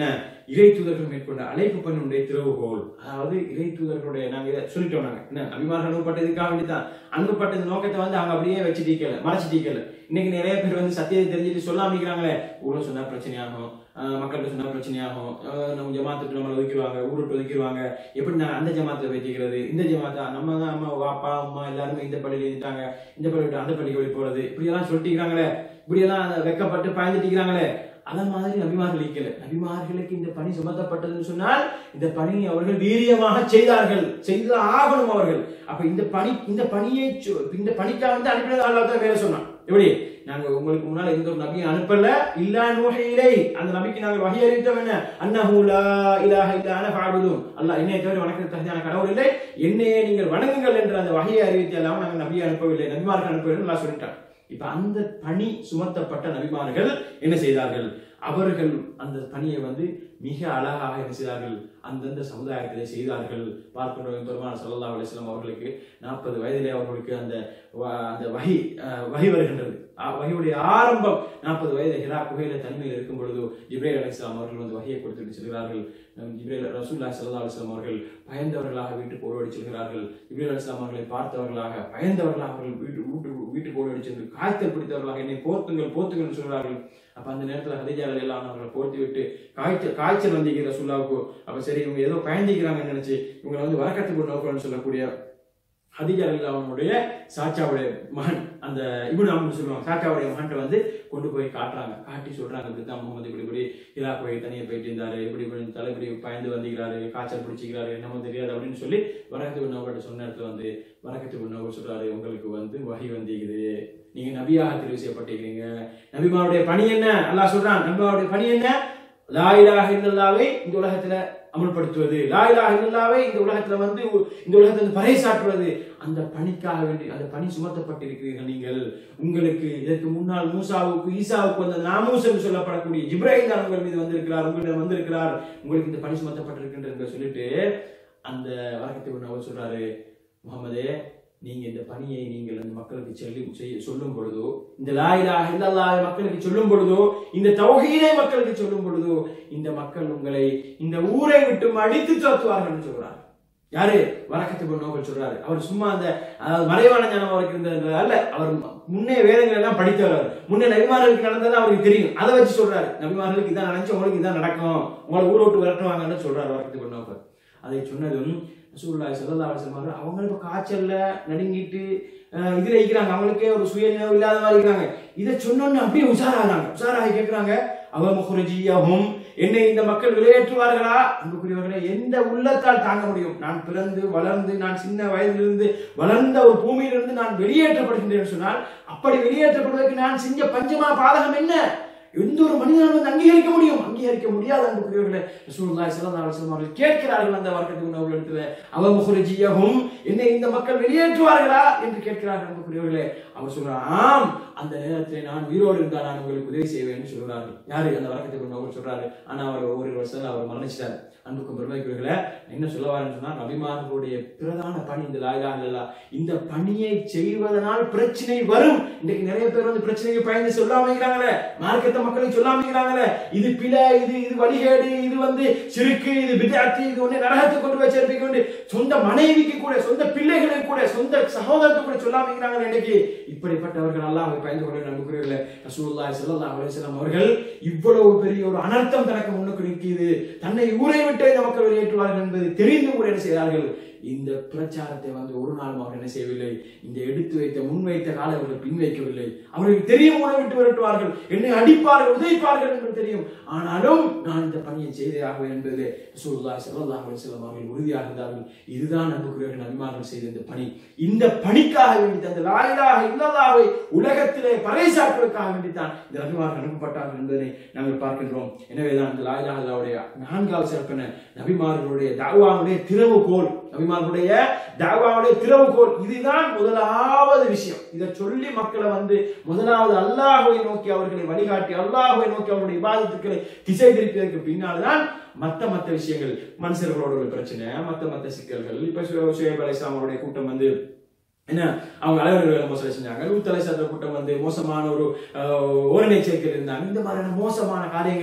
இறை தூதர்கள் மேற்கொண்ட அழைப்பு பண்ணுடைய திறவுகோல் அதாவது இறை தூதர்களுடைய நாங்க இதை சொல்லிட்டோம் நாங்க என்ன நபிமார்கள் அனுப்பப்பட்டதுக்காக வேண்டிதான் அனுப்பப்பட்டது நோக்கத்தை வந்து அவங்க அப்படியே வச்சு டீக்கல மறைச்சு டீக்கல இன்னைக்கு நிறைய பேர் வந்து சத்தியத்தை தெரிஞ்சுட்டு சொல்லாம இருக்கிறாங்களே ஊர்ல சொன்னா பிரச்சனையாகும் ஆஹ் மக்கள்கிட்ட சொன்னா பிரச்சனையாகும் ஆஹ் நம்ம ஜமாத்துக்கு நம்மளை ஒதுக்கிடுவாங்க ஊர் விட்டு ஒதுக்கிடுவாங்க எப்படி நான் அந்த ஜமாத்துல வைக்கிறது இந்த ஜமாத்தா நம்ம தான் அம்மா அப்பா அம்மா எல்லாருமே இந்த பள்ளியில இருந்துட்டாங்க இந்த பள்ளி விட்டு அந்த பள்ளிக்கு போய் போறது இப்படி எல்லாம் சொல்லிட்டு இப்படி எல்லாம் வெக்கப்பட்டு பயந்துட்டு அத மாதிரி நபிமார்கள் இருக்கல நபிமார்களுக்கு இந்த பணி சுமத்தப்பட்டதுன்னு சொன்னால் இந்த பணியை அவர்கள் வீரியமாக செய்தார்கள் செய்து ஆகணும் அவர்கள் அப்ப இந்த பணி இந்த பணியை சு- இந்த பணிக்காக வந்து அனுப்பினது அல்லாஹ் தான் வேலை சொன்னான் எப்படி நாங்க உங்களுக்கு முன்னால எந்த ஒரு நபியும் அனுப்பல இல்லா நூஹையிலே அந்த நபிக்கு நாங்கள் வகை அறிவித்தோம் என்ன அன்னஹு லா இலாஹ இல்லா அன ஃபஅபுதுன் அல்லாஹ் என்னை தவிர வணக்க தகுதியான கடவுள் இல்லை என்னையே நீங்கள் வணங்குங்கள் என்ற அந்த வகையை அறிவித்து எல்லாம் நாங்கள் நபியை அனுப்பவில்லை நபிமார்கள் அனுப்பவில்லை அல்லாஹ் சொல்லிட்டான் இப்ப அந்த பணி சுமத்தப்பட்ட நபிமார்கள் என்ன செய்தார்கள் அவர்கள் அந்த பணியை வந்து மிக அழகாக என்ன செய்தார்கள் அந்தந்த சமுதாயத்திலே செய்தார்கள் பார்க்கின்றோம் பெருமான சல்லா அலிஸ்லாம் அவர்களுக்கு நாற்பது வயதிலே அவர்களுக்கு அந்த வ- அந்த வகி அஹ், வகி வருகின்றது அ- வகியுடைய ஆரம்பம் நாற்பது வயது ஹிரா குகையில தனிமையில் இருக்கும் பொழுது ஜிப்ரேல் அலிஸ்லாம் அவர்கள் வந்து வகையை கொடுத்துட்டு செல்கிறார்கள் நம் ஜிப்ரேல் ரசூல்லா சல்லா அலிஸ்லாம் அவர்கள் பயந்தவர்களாக வீட்டுக்கு ஓடி செல்கிறார்கள் ஜிப்ரேல் அலிஸ்லாம் அவர்களை பார்த்தவர்களாக பயந்தவர்களாக அவர்கள் வீட்டு வீட்டு வீட்டுக்கு ஓடி சென்று காய்ச்சல் பிடித்தவர்களாக என்னை போர்த்துங்கள் போர்த்துங்கள் என்று சொல்கிறார்கள் அப்ப அந்த நேரத்துல ஹதிஜாவில் எல்லாம் அவர்களை போர்த்தி விட்டு காய்ச்சல் காய்ச்சல் வந்திருக்கிற சுல்லாவுக்கு அப்ப சரி இவங்க ஏதோ பயந்திக்கிறாங்கன்னு நினைச்சு இவங்களை வந்து வரக்கத்துக்கு நோக்கம்னு சொல்லக்கூடிய ஹதிஜா அவனுடைய சாச்சாவுடைய மகன் அந்த இபுன் அம்னு சொல்லுவாங்க சாச்சாவுடைய மகன்கிட்ட வந்து கொண்டு போய் காட்டுறாங்க காட்டி சொல்றாங்க இப்படித்தான் முகமது இப்படி இப்படி இதா போய் தனியா போயிட்டு இருந்தாரு இப்படி இப்படி தலை இப்படி பயந்து வந்திக்கிறாரு காய்ச்சல் பிடிச்சிக்கிறாரு என்னமோ தெரியாது அப்படின்னு சொல்லி வரக்கத்துக்கு நோக்கிட்ட சொன்ன இடத்துல வந்து வரக்கத்துக்கு நோக்க சொல்றாரு உங்களுக்கு வந்து வகை வந்திக்குது நீங்க நபியாக தெரிவு செய்யப்பட்டிருக்கீங்க நபிமாவுடைய பணி என்ன அல்லாஹ் சொல்றான் நபிமாவுடைய பணி என்ன லா இலாஹ இல்லல்லாவை இந்த உலகத்துல அமல்படுத்துவது லா இலாஹ இல்லல்லாவை இந்த உலகத்துல வந்து இந்த உலகத்துல வந்து பறைசாற்றுவது அந்த பணிக்காக வேண்டி அந்த பணி சுமத்தப்பட்டிருக்கிறீர்கள் நீங்கள் உங்களுக்கு இதற்கு முன்னால் மூசாவுக்கு ஈசாவுக்கு வந்த நாமூஸ் என்று சொல்லப்படக்கூடிய ஜிப்ராஹிம் தான் உங்கள் மீது வந்திருக்கிறார் உங்களிடம் வந்திருக்கிறார் உங்களுக்கு இந்த பணி சுமத்தப்பட்டிருக்கின்றது என்று சொல்லிட்டு அந்த வழக்கத்தை ஒன்று அவர் சொல்றாரு முகமதே நீங்க இந்த பணியை நீங்கள் அந்த மக்களுக்கு சொல்லி செய்ய சொல்லும் பொழுதோ இந்த லாயிலா இல்லல்லாஹ் மக்களுக்கு சொல்லும் பொழுதோ இந்த தௌஹீதை மக்களுக்கு சொல்லும் பொழுதோ இந்த மக்கள் உங்களை இந்த ஊரை விட்டு அடித்து துரத்துவார்கள் சொல்றார் யாரு வரக்கத்துக்கு நோக்கல் சொல்றாரு அவர் சும்மா அந்த அதாவது மறைவான ஞானம் அவருக்கு இருந்தது அல்ல அவர் முன்னே வேதங்கள் எல்லாம் படித்தவர் அவர். முன்னே நபிமார்களுக்கு நடந்தது அவருக்கு தெரியும் அதை வச்சு சொல்றாரு நபிமார்களுக்கு இதான் நினைச்சு உங்களுக்கு இதான் நடக்கும் உங்களை ஊரை விட்டு விரட்டுவாங்கன்னு சொல்றாரு வரக்கத்துக்கு நோக்கல் அதை சொன்னதும் ரசூலுல்லாஹி ஸல்லல்லாஹு அலைஹி வஸல்லம் அவர்கள் அவங்க இப்ப காய்ச்சல்ல நடுங்கிட்டு அஹ், இதுல இருக்கிறாங்க அவங்களுக்கே ஒரு சுயநினைவு இல்லாத மாதிரி இருக்கிறாங்க இதை சொன்னோன்னு அப்படியே உஷாராகிறாங்க உஷாராகி கேட்கிறாங்க அவ முஹ்ரிஜியஹும் என்னை இந்த மக்கள் வெளியேற்றுவார்களா அன்புக்குரியவர்களே எந்த உள்ளத்தால் தாங்க முடியும் நான் பிறந்து வளர்ந்து நான் சின்ன வயதிலிருந்து வளர்ந்த ஒரு பூமியிலிருந்து நான் வெளியேற்றப்படுகின்றேன் சொன்னால் அப்படி வெளியேற்றப்படுவதற்கு நான் செஞ்ச பஞ்சமா பாதகம் என்ன எந்த ஒரு மனிதனும் வந்து அங்கீகரிக்க முடியும் அங்கீகரிக்க முடியாத அன்புக்குரியவர்களே ரசூலுல்லாஹி ஸல்லல்லாஹு அலைஹி வஸல்லம் அவர்கள் கேட்கிறார்கள் அந்த வர்க்கத்து உணவுகளிடத்துல அவ முஹ்ரிஜியஹும் என்னை இந்த மக்கள் வெளியேற்றுவார்களா என்று கேட்கிறார்கள் அன்புக்குரியவர்களே அவர் சொல்றார் ஆம் அந்த நேரத்தில் நான் உயிரோடு இருந்தால் நான் உங்களுக்கு உதவி செய்வேன் என்று சொல்கிறார்கள் யாரு அந்த வழக்கத்துக்கு உணவு சொல்றாரு ஆனா அவர் ஒரு வருஷத்துல அவர் மரணிச்சிட்டார் அன்புக்கும் பெருமைக்குரியவர்களே என்ன சொல்ல வரேன்னு சொன்னா நபிமார்களுடைய பிரதான பணி இந்த லாயிலா இல்லா இந்த பணியை செய்வதனால் பிரச்சனை வரும் இன்னைக்கு நிறைய பேர் வந்து பிரச்சனைக்கு பயந்து சொல்லாம இருக்கிறாங்களே மார்க்கத்தை மக்களுக்கு சொல்லாம இருக்கிறாங்களே இது பிழை இது இது வழிகேடு இது வந்து சிறுக்கு இது விதாத்தி இது ஒண்ணு நரகத்தை கொண்டு போய் சேர்ப்பிக்க வேண்டிய சொந்த மனைவிக்கு கூட சொந்த பிள்ளைகளுக்கு கூட சொந்த சகோதரத்துக்கு கூட சொல்லாம இருக்கிறாங்க இன்னைக்கு இப்படிப்பட்டவர்கள் அல்லாஹ் பயந்து கொள்ள நம்புகிறீர்களே ரசூலுல்லாஹி ஸல்லல்லாஹு அலைஹி வஸல்லம் அவர்கள் இவ்வளவு பெரிய ஒரு அனர்த்தம் தனக்கு முன்னுக்கு நிற்கிறது தன்னை ஊரை விட்டு இந்த மக்கள் வெளியேற்றுவார்கள் என்பதை தெரிந்து கூட என்ன செய்தார்கள் இந்த பிரச்சாரத்தை வந்து ஒரு நாளும் அவர் என்ன செய்யவில்லை இந்த எடுத்து வைத்த முன்வைத்த கால அவர்கள் பின் வைக்கவில்லை அவர்களுக்கு தெரியும் ஊரை விட்டு விரட்டுவார்கள் என்னை அடிப்பார்கள் உதைப்பார்கள் என்று தெரியும் ஆனாலும் நான் இந்த பணியை செய்தே ஆகுவேன் என்பது ரசூலுல்லாஹி ஸல்லல்லாஹு அலைஹி வஸல்லம் அவர்கள் உறுதியாக இருந்தார்கள் இதுதான் அன்புக்குரியவர்கள் நபிமார்கள் செய்த இந்த பணி இந்த பணிக்காக வேண்டி அந்த லாயிலாக இல்லதாவை உலகத்திலே பறைசாற்றுவதற்காக வேண்டித்தான் இந்த நபிமார்கள் அனுப்பப்பட்டார்கள் என்பதை நாங்கள் பார்க்கின்றோம் எனவேதான் இந்த லாயிலாக அல்லாவுடைய நான்காவது சிறப்பின நபிமார்களுடைய தாவாவுடைய திறவுகோல் நபிமார்களுடைய தாவாவுடைய திறவுகோல் இதுதான் முதலாவது விஷயம் இதை சொல்லி மக்களை வந்து முதலாவது அல்லாஹ்வை நோக்கி அவர்களை வழிகாட்டி அல்லாஹ்வை நோக்கி அவருடைய இபாதத்துக்களை திசை திருப்பியதற்கு பின்னால் தான் மத்த மத்த விஷயங்கள் மனுஷர்களோட ஒரு பிரச்சனை மத்த மத்த சிக்கல்கள் இப்ப சு- சுயப் அலி இஸ்லாம் அவருடைய கூட்டம் வந்து என்ன அவங்க அலுவலர்கள் மோசடி செஞ்சாங்க லூத் அலை கூட்டம் வந்து மோசமான ஒரு ஆஹ், ஓரணை சேர்க்கையில் இருந்தாங்க இந்த மாதிரியான மோசமான காரியங்கள் எல்லாம்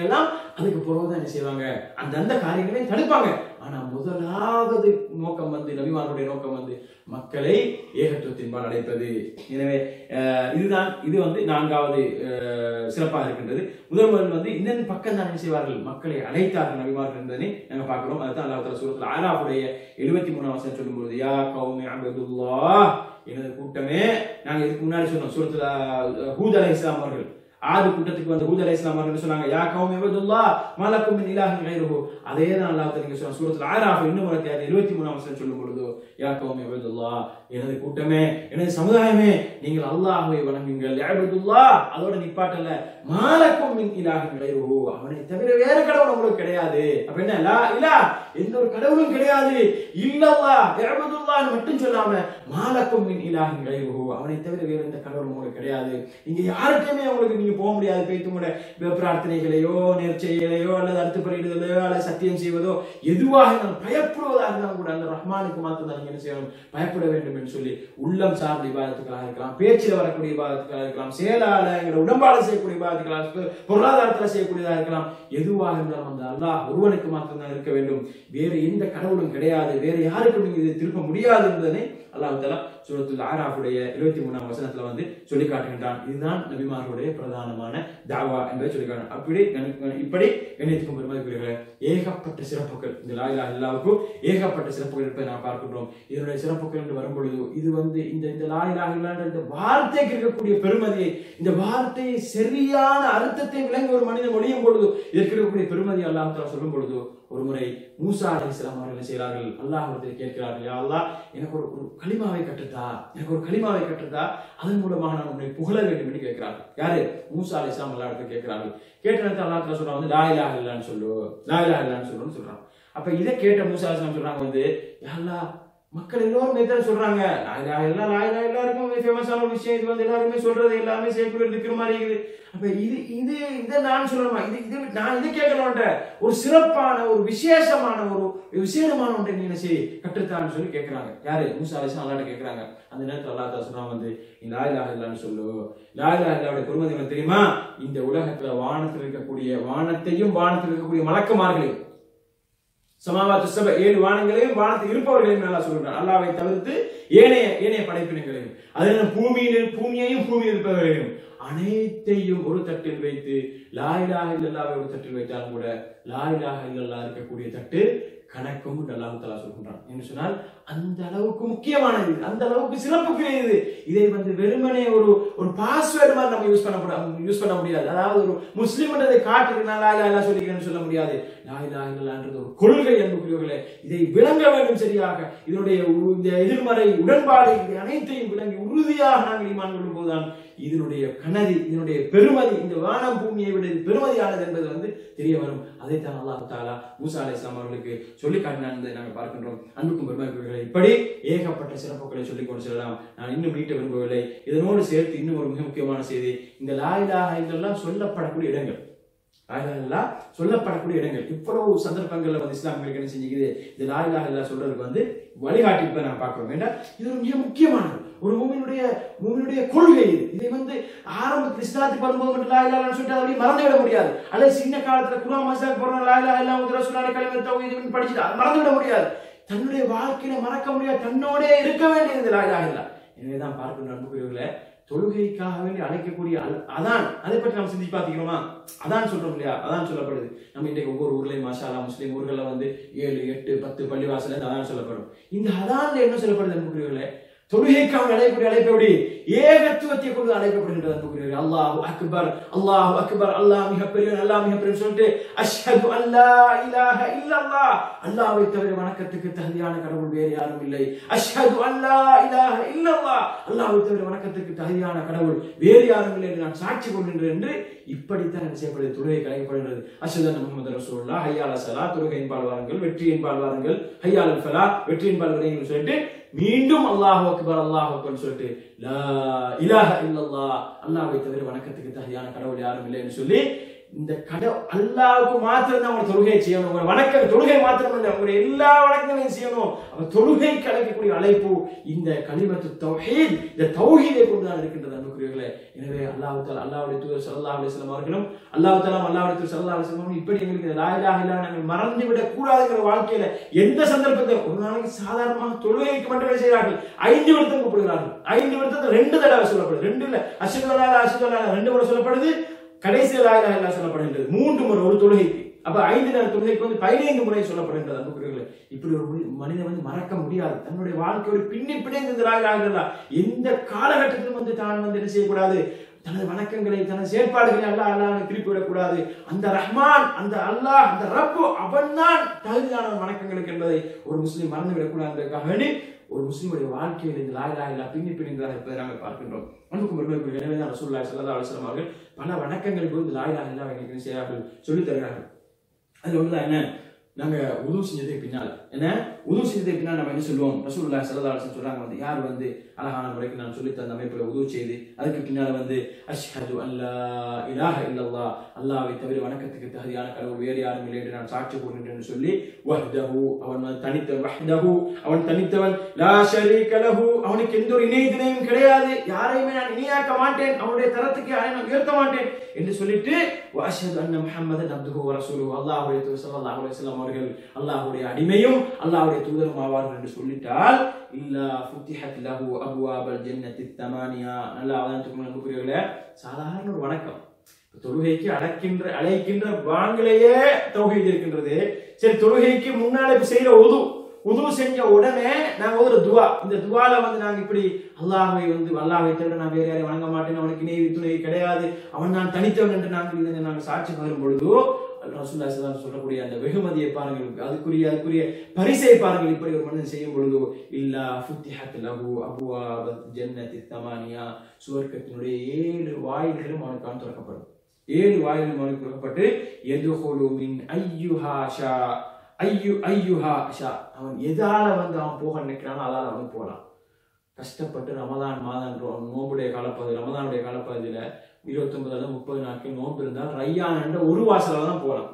அதுக்கு பிறகுதான் என்ன செய்வாங்க அந்தந்த காரியங்களை தடுப்பாங்க ஆனா முதலாவது நோக்கம் வந்து நபிமானுடைய நோக்கம் வந்து மக்களை ஏகத்துவத்தின்பால் அடைப்பது எனவே அஹ், இதுதான் இது வந்து நான்காவது அஹ், சிறப்பாக இருக்கின்றது முதல் முதல் வந்து இன்னொரு பக்கம் தான் என்ன செய்வார்கள் மக்களை அழைத்தார்கள் நபிமார்கள் என்பதனை நாங்க பார்க்கிறோம் அதுதான் அல்லாஹ் தஆலா சூரத்தில் ஆராஃபுடைய எழுபத்தி மூணாம் வசனம் சொல்லும்போது யா கௌமி அபதுல்லாஹ் எனது கூட்டமே நாங்க இதுக்கு முன்னாடி சொன்னோம் சூரத்தில் ஹூத் அலை இஸ்லாம் அவர்கள் ஆது கூட்டத்துக்கு வந்த ஹூத் அலை இஸ்லாம் அவர்கள் சொன்னாங்க யா கௌமி அபதுல்லா மலக்கும் மின் இலாஹின் கைருஹு அதே தான் அல்லாஹ் தஆலா இங்க சொன்ன சூரத்தில் ஆராஃப் இன்னும் ஒரு அத்தியாயம் இருபத்தி மூணாம் வசனம் சொல்லும் பொழுது யா கௌமி அபதுல்லா எனது கூட்டமே எனது சமுதாயமே நீங்கள் அல்லாஹ்வை வணங்குங்கள் யாபதுல்லா அதோட நிப்பாட்டல மாலக்கும் மின் இலாஹின் கைருஹு அவனை தவிர வேற கடவுள் உங்களுக்கு கிடையாது அப்ப என்ன லா இல்லா எந்த ஒரு கடவுளும் கிடையாது இல்லல்லா யாபதுல்லான்னு மட்டும் சொல்லாம மாலக்கும் மின் இலாஹின் கைருஹு அவனை தவிர வேற எந்த கடவுளும் உங்களுக்கு கிடையாது இங்க யாருக்குமே உங்களுக்கு நீங்க போக முடியாது போய்த்து கூட பிரார்த்தனைகளையோ நேர்ச்சைகளையோ அல்லது அடுத்து பயிரிடுதலையோ அல்லது சத்தியம் செய்வதோ எதுவாக இருந்தாலும் பயப்படுவதாக இருந்தாலும் கூட அந்த ரஹ்மானுக்கு மாத்திரம் தான் நீங்க என்ன செய்யணும் பயப்பட வேண்டும் என்று சொல்லி உள்ளம் சார்ந்த இபாதத்துக்களாக இருக்கலாம் பேச்சில் வரக்கூடிய இபாதத்துக்களாக இருக்கலாம் செயலால எங்களை உடம்பால செய்யக்கூடிய இபாதத்துக்களாக இருக்கலாம், பொருளாதாரத்தில் செய்யக்கூடியதாக இருக்கலாம் எதுவாக இருந்தாலும் அந்த அல்லாஹ் ஒருவனுக்கு மாத்திரம் தான் இருக்க வேண்டும் வேறு எந்த கடவுளும் கிடையாது வேறு யாருக்கும் நீங்க இதை திருப்ப முடியாது என்பதனை அல்லாஹ் தலா சூரத்துல் ஆராஃபுடைய இருபத்தி மூணாம் வசனத்துல வந்து சொல்லி காட்டுகின்றான் இதுதான் நபிமார்களுடைய பிரதானமான தாவா என்பதை சொல்லி காட்டுறான் அப்படி கணி- கணி- இப்படி கண்ணியத்துக்கும் பெருமதிக்குரியவர்களே ஏகப்பட்ட சிறப்புகள் இந்த லாயிலா எல்லாவுக்கும் ஏகப்பட்ட சிறப்புகள் இருப்பதை நாம் பார்க்கின்றோம் இதனுடைய சிறப்புகள் என்று வரும்பொழுது இது வந்து இந்த இந்த லாயிலா இல்லாத இந்த வார்த்தைக்கு இருக்கக்கூடிய பெருமதியை இந்த வார்த்தையை சரியான அர்த்தத்தை விளங்கி ஒரு மனிதன் ஒழியும் பொழுது இதற்கு இருக்கக்கூடிய பெருமதி அல்லாஹ் தஆலா சொல்லும் பொழுது ஒரு முறை மூசா அலைஹிஸ்ஸலாம் அவர்கள் என்ன செய்கிறார்கள் அல்லாஹ் கேட்கிறார்கள் யா அல்லாஹ் எனக்கு ஒரு ஒரு களிமாவை கற்றுத்தா எனக்கு ஒரு களிமாவை கற்றுத்தா அதன் மூலமாக நான் உன்னை புகழ வேண்டும் என்று கேட்கிறார்கள் யாரு மூசா அலைஹிஸ்ஸலாம் அல்லாஹ் இடத்துல கேட்கிறார்கள் கேட்ட நேரத்தில் அல்லாஹ் தஆலா சொல்றான் வந்து லா இலாஹ இல்லல்லான்னு சொல்லு லா இலாஹ இல்லல்லான்னு சொல்லுன்னு சொல்றான் அப்ப இதை கேட்ட மூசா அலைஹிஸ்ஸலாம் சொல்றாங்க வந்து யா அல்லாஹ் மக்கள் எல்லோரும் இதான் சொல்றாங்க லாயிலா இல்ல லாயிலா எல்லாருக்கும் ஃபேமஸான ஒரு விஷயம் இது வந்து எல்லாருமே சொல்றது எல்லாமே செய்யக்கூடிய இருக்கிற மாதிரி இருக்குது அப்ப இது இது இதை நான் சொல்லணுமா இது இது நான் இதை கேட்கணும்ன்ற ஒரு சிறப்பான ஒரு விசேஷமான ஒரு விசேஷமான ஒன்றை நீ என்ன செய் கற்றுத்தான்னு சொல்லி கேட்கறாங்க யாரு மூசா அலிசா அல்லாட்ட கேட்கறாங்க அந்த நேரத்தில் அல்லா தா சொன்னா வந்து நீ லாயிலா இல்லான்னு சொல்லு லாயிலா இல்லாவுடைய பெருமதி என்ன தெரியுமா இந்த உலகத்துல வானத்தில் இருக்கக்கூடிய வானத்தையும் வானத்தில் இருக்கக்கூடிய மலக்குமார்களையும் சமாவாத்து சபை ஏழு வானங்களையும் வானத்தில் இருப்பவர்களையும் நல்லா சொல்றான் அல்லாவை தவிர்த்து ஏனைய ஏனைய படைப்பினங்களையும் அதனால பூமியில் பூமியையும் பூமியில் இருப்பவர்களையும் அனைத்தையும் ஒரு தட்டில் வைத்து லாயிலாக இல்லல்லாவை ஒரு தட்டில் வைத்தாலும் கூட லாயிலாக இல்லல்லா இருக்கக்கூடிய தட்டு கணக்கும் அல்லாஹ் தலா சொல்கின்றான் என்று சொன்னால் அந்த அளவுக்கு முக்கியமானது இது. அந்த அளவுக்கு சிறப்புக்குரியது இதை வந்து வெறுமனே ஒரு ஒரு பாஸ்வேர்டு மாதிரி நம்ம யூஸ் பண்ண யூஸ் பண்ண முடியாது அதாவது ஒரு முஸ்லீம்ன்றதை காட்டுக்கு நான் லாயிலா இல்லா சொல்லிக்கிறேன்னு சொல்ல முடியாது லாயிலா இல்லலான்றது ஒரு கொள்கை அன்புக்குரியவர்களே இதை விளங்க வேண்டும் சரியாக இதனுடைய உ- இந்த எதிர்மறை உடன்பாடு இவை அனைத்தையும் விளங்கி உறுதியாக நாங்கள் ஈமான் கொள்ளும் போதுதான் இதனுடைய கனதி இதனுடைய பெருமதி இந்த வானம் பூமியை விட இது பெருமதியானது என்பது வந்து தெரிய வரும் அதைத்தான் அல்லாஹ் தாலா மூசா அலை இஸ்லாம் அவர்களுக்கு சொல்லி காட்டினான் என்பதை நாங்கள் பார்க்கின்றோம் அன்புக்கும் பெருமதிக்குரியவர்களே இப்படி ஏகப்பட்ட சிறப்புகளை சொல்லிக் கொண்டு செல்லலாம் நான் இன்னும் நீட்ட விரும்பவில்லை இதனோடு சேர்த்து இன்னும் ஒரு மிக முக்கியமான செய்தி இந்த லாயிலாக இதெல்லாம் சொல்லப்படக்கூடிய இடங்கள் லாயிலாக சொல்லப்படக்கூடிய இடங்கள் இவ்வளவு சந்தர்ப்பங்கள்ல வந்து இஸ்லாமியர்களுக்கு என்ன செஞ்சுக்குது இந்த லாயிலாக இல்லா சொல்றதுக்கு வந்து வழிகாட்டி இப்ப நான் பார்க்கிறோம் ஏன்னா இது ஒரு மிக முக்கியமானது ஒரு மூமினுடைய மூமினுடைய கொள்கை இது இதை வந்து ஆரம்பத்தில் இஸ்லாத்துக்கு வரும்போது மட்டும் லா இலாஹன்னு சொல்லிட்டு அதை அப்படியே மறந்து விட முடியாது அல்லது சின்ன காலத்துல குரான் மசாக் போறோம் லா இலாஹ இல்லா முஹம்மது ரசூலுல்லாஹி கலிமத் தௌஹீத் இதுன்னு படிச்சுட்டு அதை மறந்து விட முடியாது தன்னுடைய வாழ்க்கையில மறக்க முடியாது தன்னோடே இருக்க வேண்டியது லா இலாஹ இல்லா எனவேதான் பார்க்கின்ற அன்புக்குரியவர்களே தொழுகைக்காக வேண்டி அழைக்கக்கூடிய அல்- அதான் அதை பற்றி நம்ம சிந்திச்சு பார்த்துக்கிறோமா அதான் சொல்றோம் இல்லையா அதான் சொல்லப்படுது நம்ம இன்றைக்கு ஒவ்வொரு ஊர்லயும் மாஷாலா முஸ்லீம் ஊர்கள்ல வந்து ஏழு எட்டு பத்து பள்ளிவாசல் அதான் சொல்லப்படும் இந்த அதான்ல என்ன சொல்லப்படுது அன்புக்குரியவர்களே தொழுகைக்காக அழைக்கக்கூடிய அழைப்பு எப்படி ஏகத்துவத்தை கொண்டு அழைக்கப்படுகின்றது அன்புக்குரியவர்களே அல்லாஹ் அக்பர் அல்லாஹ் அக்பர் அல்லாஹ் மிக பெரியவன் அல்லாஹ் மிக பெரியவன் சொல்லிட்டு அஷ்ஹது அல்லா இலாஹ இல்லல்லாஹ் அல்லாஹ்வை தவிர வணக்கத்துக்கு தகுதியான கடவுள் வேறு யாரும் இல்லை அஷ்ஹது அல்லா இலாஹ இல்லல்லாஹ் அல்லாஹ்வை தவிர வணக்கத்துக்கு தகுதியான கடவுள் வேறு யாரும் இல்லை என்று நான் சாட்சி கொள்கின்றேன் என்று இப்படித்தான் என்ன செய்யப்படுது தொழுகை கலைக்கப்படுகிறது அஷ்ஹது அன்ன முஹம்மது ரசூலுல்லாஹ் ஹய்யால ஸலா தொழுகையின் பால் வாருங்கள் வெற்றியின் பால் வாருங்கள் ஹய்யால் ஃபலா வெற்றியின் பால் விரைங்கள் சொல்லிட்டு மீண்டும் அல்லாஹ் அக்பர் அல்லாஹ் அக்பர் சொல்லிட்டு லா இலாஹ இல்லல்லாஹ் அல்லாஹ்வை தவிர வணக்கத்துக்கு தகுதியான கடவுள் யாரும் இல்லைன்னு சொல்லி இந்த கட அல்லாவுக்கு மாத்திரம் தான் உங்க தொழுகையை செய்யணும் உங்க வணக்க தொழுகை மாத்திரம் இல்லை உங்களுடைய எல்லா வணக்கங்களையும் செய்யணும் அப்ப தொழுகை கிடைக்கக்கூடிய அழைப்பு இந்த கலிமத்து தௌஹீத் இந்த தௌஹீதை கொண்டுதான் இருக்கின்றது அன்புக்குரியவர்களே எனவே அல்லாஹ் தாலா அல்லாஹ்வுடைய தூதர் ஸல்லல்லாஹு அலைஹி வஸல்லம் அவர்களும் அல்லாஹ் தாலா அல்லாஹ்வுடைய தூதர் ஸல்லல்லாஹு அலைஹி வஸல்லம் அவர்களும் இப்படி எங்களுக்கு லா இலாஹ இல்லல்லாஹ் நாங்கள் மறந்து விடக் கூடாதுங்கிற வாழ்க்கையில எந்த சந்தர்ப்பத்தில் ஒரு நாளைக்கு சாதாரணமாக தொழுகைக்கு மட்டுமே செய்கிறார்கள் ஐந்து விடுத்தம் கூப்பிடுகிறார்கள் ஐந்து விடுத்தத்தை ரெண்டு தடவை சொல்லப்படுது ரெண்டு இல்ல அஷ்ஹது அல்லா அஷ்ஹது அல்லா ரெண்டு முறை சொல்லப்படுது கடைசியில் லா இலாஹ இல்லல்லாஹ் சொல்லப்படுகின்றது மூன்று முறை ஒரு தொழுகைக்கு அப்ப ஐந்து நேர தொழுகைக்கு வந்து பதினைந்து முறை சொல்லப்படுகின்றது அன்புக்குரியவர்களே இப்படி ஒரு மனி- மனிதன் வந்து மறக்க முடியாது தன்னுடைய வாழ்க்கையோட பின்னி பிணைந்து இந்த லா இலாஹ இல்லல்லாஹ் எந்த காலகட்டத்திலும் வந்து தான் வந்து என்ன செய்யக்கூடாது தனது வணக்கங்களை தனது செயற்பாடுகளை அல்லாஹ் அல்லாஹ் திருப்பி விடக்கூடாது அந்த ரஹ்மான் அந்த அல்லாஹ் அந்த ரப்பு அவன்தான் தகுதியான வணக்கங்களுக்கு என்பதை ஒரு முஸ்லீம் மறந்து விடக்கூடாதுக்காக வேண்டி ஒரு முஸ்லீமுடைய வாழ்க்கையில் இந்த லாய் லாய் லா பின்னி பிணிந்ததாக இருப்பதை நாங்கள் பார்க்கின்றோம் அன்புக்கும் பெருமைக்குரிய எனவே தான் ரசூல்லா ஸல்லல்லாஹு அலைஹி வஸல்லம் அவர்கள் பல வணக்கங்களுக்கு வந்து லாய் லாய் லா எங்களுக்கு செய்கிறார்கள் சொல்லித் தருகிறார்கள் அதுல ஒண்ணுதான் என்ன நாங்க உதவு செஞ்சதுக்கு பின்னால் என்ன உதவு செஞ்சதுக்கு பின்னால் நம்ம என்ன சொல்லுவோம் ரசூலுல்லாஹி ஸல்லல்லாஹு அலைஹி வஸல்லம் சொல்றாங்க வந்து யார் வந்து அழகான முறைக்கு நான் சொல்லி தந்த அமைப்புல உதவு செய்து அதுக்கு பின்னால வந்து அஷ்ஹது அல்லா இலாஹ இல்லல்லாஹ் அல்லாஹ்வை தவிர வணக்கத்துக்கு தகுதியான கடவுள் வேறு யாரும் இல்லை என்று நான் சாட்சி கூறுகின்றேன் என்று சொல்லி வஹ்தஹு அவன் வந்து தனித்தவன் வஹ்தஹு அவன் தனித்தவன் லா ஷரீக லஹு அவனுக்கு எந்த ஒரு இணை துணையும் கிடையாது யாரையுமே நான் இணையாக்க மாட்டேன் அவனுடைய தரத்துக்கு யாரையும் நான் உயர்த்த மாட்டேன் என்று சொல்லிட்டு வஅஷ்ஹது அன்ன முஹம்மதன் அப்துஹு வ ரசூலுஹு அல்லாஹ்வுடைய தூதர் ஸல்லல்லாஹு அலைஹி வஸல்லம் அவர்கள் அல்லாஹ்வுடைய அடிமையும் அல்லாஹ்வுடைய தூதரும் ஆவார்கள் என்று சொல்லிட்டால் இல்லா ஃபுத்திஹத் லஹு அப்வாபல் ஜன்னத்தி தமானியா நல்லா அவதானத்துக்கு அன்புக்குரியவர்களே சாதாரண ஒரு வணக்கம் இப்ப தொழுகைக்கு அடக்கின்ற அழைக்கின்ற வாங்கிலேயே தௌஹீத் இருக்கின்றது சரி தொழுகைக்கு முன்னால இப்ப செய்யற உது உது செஞ்ச உடனே நாங்க ஒரு துவா இந்த துவால வந்து நாங்க இப்படி அல்லாஹ்வை வந்து அல்லாஹ்வை தவிர நான் வேற யாரையும் வணங்க மாட்டேன் அவனுக்கு இணை துணை கிடையாது அவன் நான் தனித்தவன் என்று நாங்கள் இதை நாங்கள் சாட்சி பகரும் பொழுது ரசூல்லா ஸல்லல்லாஹு சொல்லக்கூடிய அந்த வெகுமதியை பாருங்கள் அதுக்குரிய அதுக்குரிய பரிசை பாருங்கள் இப்படி ஒரு மனிதன் செய்யும் பொழுது இல்லா ஃபுத்திஹத் லஹு அபுவாபத் ஜன்னத்தி தமானியா சுவர்க்கத்தினுடைய ஏழு வாயில்களும் அவனுக்கு திறக்கப்படும் ஏழு வாயிலும் அவனுக்கு திறக்கப்பட்டு எதுஹுலு மின் ஐயுஹா ஷா ஐயு ஐயுஹா ஷா அவன் எதால வந்து அவன் போக நினைக்கிறானோ அதால அவன் போகலாம் கஷ்டப்பட்டு ரமதான் மாதம் ரோ- நோம்புடைய காலப்பகுதி ரமதானுடைய காலப்பகுதியில இருபத்தொன்பது அல்லது முப்பது நாட்கள் நோன்பு இருந்தால் ரையான் என்ற ஒரு வாசல தான் போகலாம்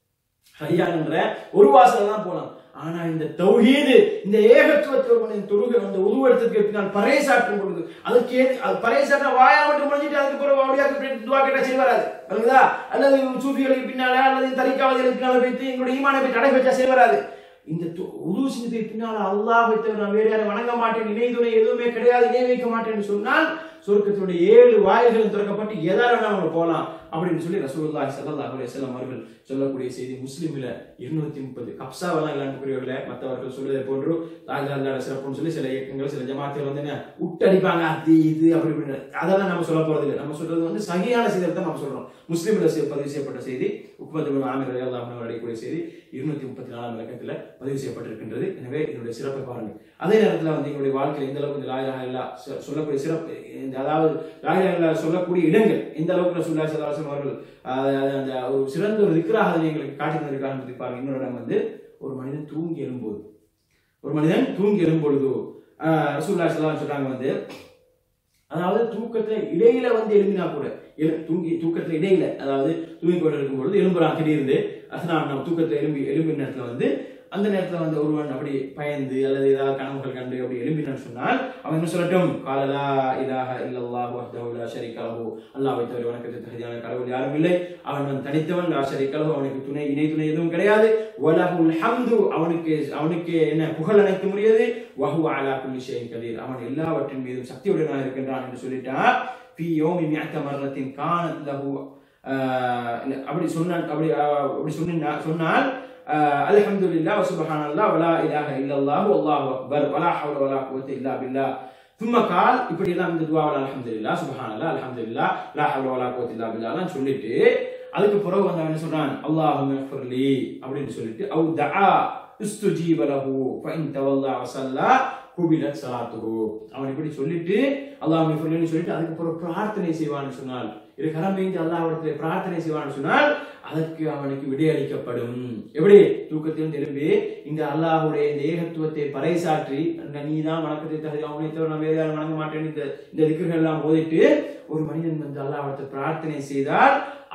ரையான் என்ற ஒரு வாசல தான் போகலாம் ஆனா இந்த தௌஹீது இந்த ஏகத்துவத்தை ஒரு மனிதன் தொழுகை அந்த உருவெடுத்ததுக்கு பின்னால் பறைசாற்றும் பொழுது அதுக்கு ஏது அது பறைசாற்ற வாயா மட்டும் முடிஞ்சிட்டு அதுக்கு பிறகு அப்படியே துவா கேட்டா சரி வராது விளங்குதா அல்லது சூஃபிகளுக்கு பின்னால அல்லது தரிக்காவதிகளுக்கு பின்னால வைத்து எங்களுடைய ஈமானை போய் தடை வச்சா சரி வராது இந்த து- உது செஞ்சதுக்கு பின்னால அல்லாஹ்வை தவிர நான் வேற யாரும் வணங்க மாட்டேன் இணை துணை எதுவுமே கிடையாது இணை வைக்க மாட்டேன்னு சொன்னால் சொர்க்கத்தினுடைய ஏழு வாயில்களும் திறக்கப்பட்டு எதால வேணாலும் போகலாம் அப்படின்னு சொல்லி ரசூலுல்லாஹி ஸல்லல்லாஹு அலைஹி வஸல்லம் அவர்கள் சொல்லக்கூடிய செய்தி முஸ்லிமில் இருநூத்தி முப்பது கப்சாவெல்லாம் இல்லாண்டுக்குரியவர்களே மற்றவர்கள் சொல்வதை போன்று லாஜாலாட சிறப்புன்னு சொல்லி சில இயக்கங்கள் சில ஜமாத்துகள் வந்து என்ன விட்டடிப்பாங்க அது இது அப்படி இப்படின்னு அதெல்லாம் நம்ம சொல்ல போறது இல்லை நம்ம சொல்றது வந்து சரியான செய்தி தான் நம்ம சொல்றோம் முஸ்லிமில் செய்- பதிவு செய்யப்பட்ட செய்தி உக்மத்து ஆமிர் அல்லாஹ் அடையக்கூடிய செய்தி இருநூத்தி முப்பத்தி நாலாம் இலக்கத்துல பதிவு செய்யப்பட்டிருக்கின்றது எனவே இதனுடைய சிறப்பை பாருங்க அதே நேரத்துல வந்து எங்களுடைய வாழ்க்கையில் எந்த அளவுக்கு இந்த லாயிலாக இல்லா சொ- சொல்லக்கூடிய சிறப்பு இந்த அதாவது லாயிலாக இல்லா சொல்லக்கூடிய இடங்கள் எந்த அளவுக்கு ரசூலுல்லாஹி ஸல்லல்லாஹு அலைஹி வஸல்லம் அவர்கள் ஆஹ், அது அந்த ஒரு சிறந்த ஒரு திக்ராக அதை எங்களுக்கு காட்டி தந்திருக்காங்க பாருங்க இன்னொரு இடம் வந்து ஒரு மனிதன் தூங்கி எழும்போது ஒரு மனிதன் தூங்கி எழும்பொழுது ஆஹ், ரசூலுல்லாஹி ஸல்லல்லாஹு அலைஹி வஸல்லம் சொல்றாங்க வந்து அதாவது தூக்கத்துல இடையில வந்து எழும்பினா கூட எழு- தூங்கி தூக்கத்துல இடையில அதாவது தூங்கி கொண்டு இருக்கும் பொழுது எழும்புறான் திடீர்னு அசனா நம்ம தூக்கத்துல எழும்பி எழும்பின நேரத்துல வந்து அந்த நேரத்துல வந்து ஒருவன் அப்படி பயந்து அல்லது ஏதாவது கனவுகள் கண்டு அப்படி எழும்பினான்னு சொன்னால் அவன் என்ன சொல்லட்டும் காலலா இலாஹ இல்லல்லாஹு வஹ்தஹு லா ஷரீக லஹு அல்லாஹ்வை தவிர வணக்கத்துக்கு தகுதியான கடவுள் யாரும் இல்லை அவன் வந்து தனித்தவன் லா ஷரீக லஹு அவனுக்கு துணை இணை துணை எதுவும் கிடையாது வலஹுல் ஹம்து அவனுக்கு அவனுக்கு என்ன புகழ் அனைத்து முடியாது வஹு அலா குல்லி ஷைஇன் கதீர் அவன் எல்லாவற்றின் மீதும் சக்தியுடனாக இருக்கின்றான் என்று சொல்லிட்டார் ஃபி யோமி மிஅத்த மர்ரத்தின் கானத் லஹு ஆஹ் இல்ல, அப்படி சொன்னான் அப்படி ஆஹ், அப்படி சொன்னா சொன்னால் அல்ஹம்துலில்லாஹ் வசுபஹானல்லாஹ் வலா இலாஹ இல்லல்லாஹு அல்லாஹு அக்பர் வலா ஹவ்ல வலா குவத்த இல்லா பில்லாஹ் ثم قال இப்படி எல்லாம் இந்த துவாவில் அல்ஹம்துலில்லாஹ் சுப்ஹானல்லாஹ் அல்ஹம்துலில்லாஹ் லா ஹவ்ல வலா குவத்த இல்லா பில்லாஹ்லாம் சொல்லிட்டு அதுக்கு பிறகு வந்து அவன் என்ன சொல்றான் அல்லாஹும்ம இஃபிர்லி அப்படின்னு சொல்லிட்டு அவு தஆ இஸ்துஜீப லஹு ஃபஇன் தவல்லா வஸல்லா குபிலத் ஸலாத்துஹு அவன் இப்படி சொல்லிட்டு அல்லாஹ் இஃபிர்லின்னு சொல்லிட்டு அதுக்கு பிறகு பிரார்த்தனை செய்வான்னு சொன்னால் இரு கரம் வைத்து அல்லாஹ்விடத்திலே பிரார்த்தனை செய்வான்னு சொன்னால் அதற்கு அவனுக்கு விடையளிக்கப்படும் எப்படி தூக்கத்திலும் எழும்பி இந்த அல்லாஹ்வுடைய இந்த ஏகத்துவத்தை பறைசாற்றி நீ தான் வணக்கத்தை தகுதி அவனை தவிர நான் வேறு யாரும் வணங்க மாட்டேன் இந்த இந்த திக்குகள் எல்லாம் ஓதிட்டு ஒரு மனிதன் வந்து அல்லாஹ்விடத்தில் பிரார்த்தனை செய்தால்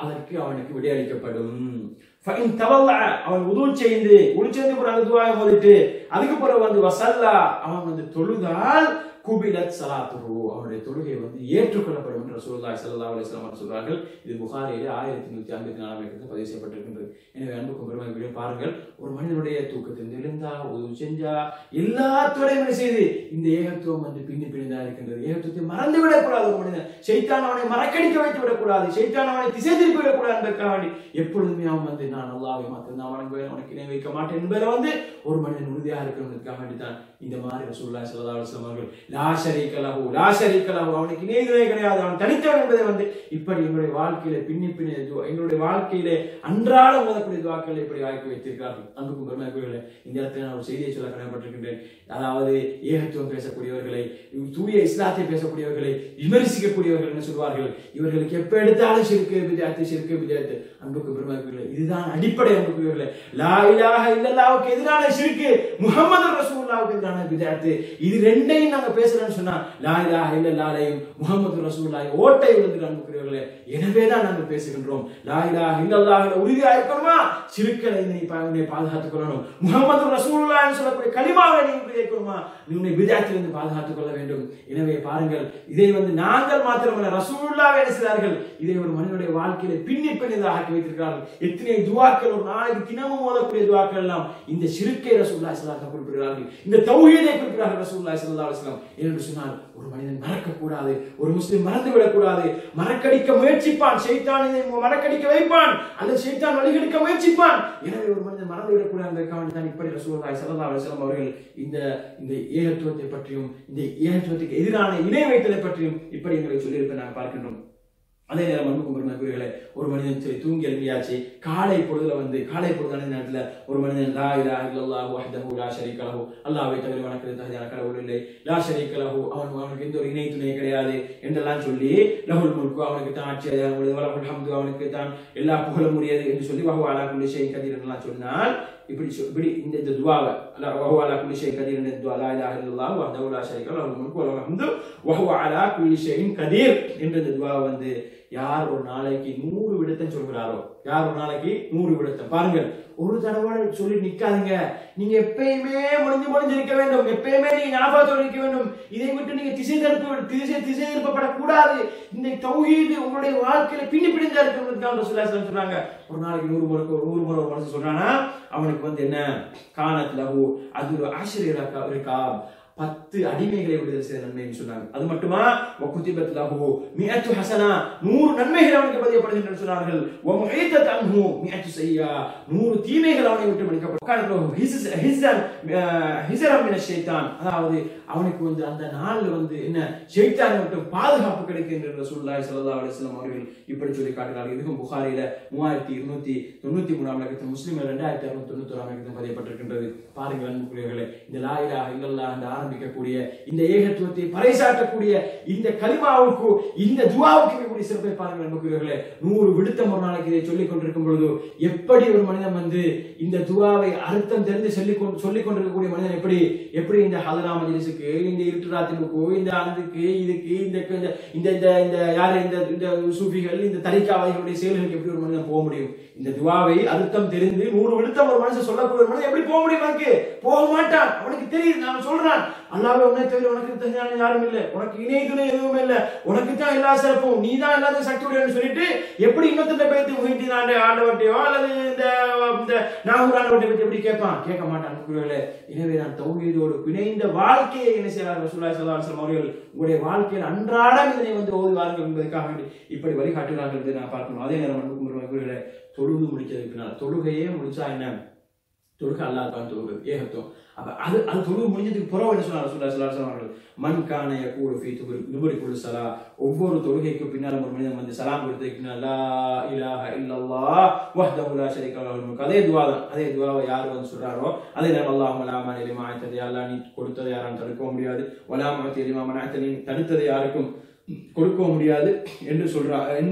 அதற்கு அவனுக்கு விடையளிக்கப்படும் ஃபைன் தவல்லா அவன் உது செய்து உது செய்து பிறகு அந்த துவாயை ஓதிட்டு அதுக்கு பிறகு வந்து வசல்லா அவன் வந்து தொழுதால் குபிலத் சலாத்துஹு அவனுடைய தொழுகை வந்து ஏற்றுக்கொள்ளப்படும் என்று ரசூலுல்லாஹி ஸல்லல்லாஹு அலைஹி வஸல்லம் அவர்கள் சொல்றார்கள் இது புகாரியிலே ஆயிரத்தி நூத்தி ஐம்பத்தி நாலாம் இடத்தில் பதிவு செய்யப்பட்டிருக்கின்றது எனவே அன்புக்கும் பெருமைக்குரிய பாருங்கள் ஒரு மனிதனுடைய தூக்கத்தில் எழுந்தா உதவி செஞ்சா எல்லா துறையும் என்ன செய்து இந்த ஏகத்துவம் வந்து பின்னி பிணிந்தா இருக்கின்றது ஏகத்துவத்தை மறந்து விடக்கூடாது ஒரு மனிதன் செய்தான் அவனை மறக்கடிக்க வைத்து விடக்கூடாது செய்தான் அவனை திசை திருப்பி விடக்கூடாது என்பதற்காக வேண்டி எப்பொழுதுமே அவன் வந்து நான் அல்லாவை மாத்திரம் வணங்குவேன் உனக்கு இணை வைக்க மாட்டேன் என்பதை வந்து ஒரு மனிதன் உறுதியாக இருக்கணுன்றதுக்காக வேண்டி தான் இந்த மாதிரி ரசூலுல்லாஹி ஸல்லல்லாஹு அலைஹி வஸல்லம் அவர்கள் லா ஷரீக லஹு லா ஷரீக லஹு அவனுக்கு இணை துணை கிடையாது அவன் தனித்தவன் என்பதை வந்து இப்படி எங்களுடைய வாழ்க்கையில பின்னி பின்னி துவா- எங்களுடைய வாழ்க்கையிலே அன்றாடம் ஓதக்கூடிய துவாக்களை இப்படி ஆக்கி வைத்திருக்கிறார்கள் அன்புக்கும் பெருமைக்குரியவர்களே இந்த இடத்துல நான் ஒரு செய்தியை சொல்ல கடமைப்பட்டிருக்கின்றேன் அதாவது ஏகத்துவம் பேசக்கூடியவர்களை தூய இஸ்லாத்தை பேசக்கூடியவர்களை விமர்சிக்கக்கூடியவர்கள் என்ன சொல்வார்கள் இவர்களுக்கு எப்ப எடுத்தாலும் சிறுக்கு விஜயத்து சிறுக்கு விஜயத்து அன்புக்கு பெருமைக்குரியவர்களே இதுதான் அடிப்படை அன்புக்குரியவர்களே லா இலாஹ இல்லல்லாவுக்கு எதிரான சிறுக்கு முகமது ரசூலுல்லாவுக்கு எதிரான விஜயத்து இது ரெண்டையும் நாங்க பேசுறோம்னு சொன்னா லா இலாஹ இல்லல்லாலையும் முகமது ரசூலுல்லாஹி ஓட்டை விழுந்து அன்புக்குரியவர்களே எனவே தான் நாங்கள் பேசுகின்றோம் லா இலாஹ இல்லல்லாஹ்ல உறுதியா இருக்கணுமா சிறுக்களை நீ பா- உன்னை பாதுகாத்துக் கொள்ளணும் முகமது ரசூலுல்லாஹ்னு சொல்லக்கூடிய கலிமாவை நீ உறுதி இருக்கணுமா நீ உன்னை விதத்திலிருந்து பாதுகாத்துக் கொள்ள வேண்டும் எனவே பாருங்கள் இதை வந்து நாங்கள் மாத்திரமல்ல ரசூலுல்லாஹ் என்ன செய்தார்கள் இதை ஒரு மனிதனுடைய வாழ்க்கையில பின்னி பின்னதாக ஆக்கி வைத்திருக்கிறார்கள் எத்தனை துவாக்கள் ஒரு நாளைக்கு தினமும் ஓதக்கூடிய துவாக்கள் எல்லாம் இந்த சிறுக்கை ரசூலுல்லாஹி ஸல்லல்லாஹு அலைஹி வஸல்லம் குறிப்பிடுகிறார்கள் இந்த தௌஹீதை குறிப்பிடுகிறார்கள் ரசூலுல்லாஹி ஸல்லல்லாஹு அலைஹி வஸல்லம் என்று சொன்னால் ஒரு மனிதன் மறக்க கூடாது ஒரு முஸ்லிம் மறந்து விடக்கூடாது மறக்கடிக்க முயற்சிப்பான் ஷைத்தான் இதை மறக்கடிக்க வைப்பான் அல்லது ஷைத்தான் வழிகெடுக்க முயற்சிப்பான் எனவே ஒரு மனிதன் மறந்து விடக்கூடாது என்பதற்காக தான் இப்படி ரசூலுல்லாஹி ஸல்லல்லாஹு அலைஹி வஸல்லம் அவர்கள் இந்த இந்த ஏகத்துவத்தை பற்றியும் இந்த ஏகத்துவத்துக்கு எதிரான இணை வைத்தலை பற்றியும் இப்படி எங்களை சொல்லியிருப்பதை நாங்கள் பார்க்கின்றோம் அதே நேரம் அன்புக்கும் பெருமைக்குரியவர்களே ஒரு மனிதன் சரி தூங்கி எழுப்பியாச்சு காலை பொழுதுல வந்து காலை பொழுதான நேரத்துல ஒரு மனிதன் லா இலாஹ இல்லல்லாஹு வஹ்தஹு லா ஷரீக லஹு அல்லாஹ்வை தவிர வணக்கிறது தகுதியான கடவுள் இல்லை லா ஷரீக லஹு அவன் அவனுக்கு எந்த ஒரு இணை துணை கிடையாது என்றெல்லாம் சொல்லி லஹுல் முல்கு அவனுக்கு தான் ஆட்சி அதிகாரம் உள்ளது வலஹுல் ஹம்து அவனுக்கு தான் எல்லா புகழும் உரியது என்று சொல்லி வஹு அலா குல்லி ஷைஇன் கதீர் என்றெல்லாம் சொன்னால் இப்படி சொ- இப்படி இந்த இந்த துவாவை அல்ல வஹு அலா குல்லி ஷைஇன் கதீர் என்ற துவா லா இலாஹ இல்லல்லாஹு வஹ்தஹு லா ஷரீக லஹு லஹுல் முல்கு வலஹுல் ஹம்து வஹு அலா குல்லி ஷைஇன் கதீர் என்ற இந்த துவாவை வந்து யார் ஒரு நாளைக்கு நூறு விடத்தம் சொல்கிறாரோ யார் ஒரு நாளைக்கு நூறு விடத்தம் பாருங்கள் ஒரு தடவை சொல்லி நிக்காதீங்க நீங்க எப்பயுமே முடிஞ்சு முடிஞ்சு இருக்க வேண்டும் எப்பயுமே நீங்க ஞாபகத்தோடு இருக்க வேண்டும் இதை விட்டு நீங்க திசை திருப்ப திசை திசை திருப்பப்படக்கூடாது இந்த தௌஹீது உங்களுடைய வாழ்க்கையில பின்னி பிடிஞ்சா இருக்கிறதுக்காக ரசூலுல்லாஹி சொன்னாங்க ஒரு நாளைக்கு நூறு முறை ஒரு நூறு முறை ஒரு மனுஷன் சொல்றானா அவனுக்கு வந்து என்ன காணத் லஹு அது ஒரு ஆசிரியர் இருக்கா பத்து அடிமைகளை விடுதலை செய்த நன்மைன்னு சொன்னாங்க அது மட்டுமா வகுதிபத் லஹு மிஅத்து ஹசனா நூறு நன்மைகள் அவனுக்கு பதியப்படுகின்றன சொன்னார்கள் வ முஈதத் அன்ஹு மிஅத்து செய்யா நூறு தீமைகள் அவனை விட்டு மன்னிக்கப்படும் ஹிஸ்ஸன் ஹிஸ்ஸரம் மின ஷைத்தான் அதாவது அவனுக்கு வந்து அந்த நாள்ல வந்து என்ன ஷைத்தான் மட்டும் பாதுகாப்பு கிடைக்கின்ற ரசூலுல்லாஹி ஸல்லல்லாஹு அலைஹி வஸல்லம் அவர்கள் இப்படி சொல்லி காட்டுகிறார்கள் இதுவும் புகாரில மூவாயிரத்தி இருநூத்தி தொண்ணூத்தி மூணாம் லக்கத்தில் முஸ்லிம் ரெண்டாயிரத்தி அறுநூத்தி தொண்ணூத்தி ஓராம் லக்கத்தில் பதியப்பட்டிருக்கின்றது பாருங்கள் அன்புக்குரியவர்களே இந்த லாயிலா இல்லல்லா என்று ஆரம்பிக்கக்கூடிய இந்த ஏகத்துவத்தை பறைசாட்டக்கூடிய இந்த கலிமாவுக்கு இந்த துவாவுக்கு இருக்கக்கூடிய சிறப்பை பாருங்கள் அன்புக்குரியவர்களே நூறு விடுத்தம் ஒரு நாளைக்கு இதை சொல்லிக் கொண்டிருக்கும் பொழுது எப்படி ஒரு மனிதன் வந்து இந்த துவாவை அர்த்தம் தெரிந்து சொல்லிக் கொண்டு சொல்லிக் கொண்டிருக்கக்கூடிய மனிதன் எப்படி எப்படி இந்த ஹதரா மஜ்லிஸுக்கு இந்த இருட்டுராத்தினுக்கு இந்த அதுக்கு இதுக்கு இந்த இந்த இந்த இந்த இந்த யாரு இந்த இந்த சூஃபிகள் இந்த தரிக்காவாதிகளுடைய செயல்களுக்கு எப்படி ஒரு மனிதன் போக முடியும் இந்த துவாவை அர்த்தம் தெரிந்து நூறு விழுத்தம் ஒரு மனுஷன் சொல்லக்கூடிய ஒரு மனிதன் எப்படி போக முடியும் அவனுக்கு போக மாட்டான் அவனுக்கு தெரியுது நான் சொல்றான் அல்லாவே உன்னை தவிர உனக்கு தகுதியான யாரும் இல்லை உனக்கு இணை துணை எதுவுமே இல்லை உனக்கு தான் எல்லா சிறப்பும் நீ தான் எல்லாத்தையும் சக்தி உடையன்னு சொல்லிட்டு எப்படி இன்னொருத்த பேத்தி முகிட்டி நான் ஆண்டவட்டையோ அல்லது இந்த இந்த நாகூர் ஆண்டவட்டை பத்தி எப்படி கேட்பான் கேட்க மாட்டான் அன்புக்குரியவர்களே. எனவே நான் தௌஹீதோடு பிணைந்த வாழ்க்கையை என்ன செய்யறார் ரசூலுல்லாஹி ஸல்லல்லாஹு அலைஹி வஸல்லம் அவர்கள் உங்களுடைய வாழ்க்கையில் அன்றாடம் இதனை வந்து ஓதி வாருங்கள் என்பதற்காக வேண்டி இப்படி வழிகாட்டுகிறார்கள் என்று நான் பார்க்கணும் அதே நேரம் அன்புக்குரியவர்களே தொழுது முடிச்சதுக்கு பின்னால் தொழுகையே முடிச்சா என்ன தொழுகை அல்லாஹ் தான் தொழுகை ஏகத்துவம் அப்ப அது அது தொழுகை முடிஞ்சதுக்கு புறவு என்ன சொன்னார் ரசூலுல்லாஹி ஸல்லல்லாஹு அலைஹி வஸல்லம் அவர்கள் மன் கான யகூலு ஃபீ துபுரி துபுரி குல்லு ஸலா ஒவ்வொரு தொழுகைக்கு பின்னால் ஒரு மனிதன் வந்து சலாம் கொடுத்ததுக்கு பின்னால் லா இலாஹ இல்லல்லாஹ் வஹ்தஹு லா ஷரீக லஹுல் முல்க் அதே துவா தான் அதே துவாவை யார் வந்து சொல்றாரோ அதே நேரம் அல்லாஹ் லா மானி லிமா ஆயத்தது அல்லாஹ் நீ கொடுத்ததை யாரும் தடுக்கவும் முடியாது வலா மாத்தி லிமா மனஅத்த நீ தடுத்ததை யாருக்கும் கொடுக்கவும் முடியாது என்று சொல்றா என்று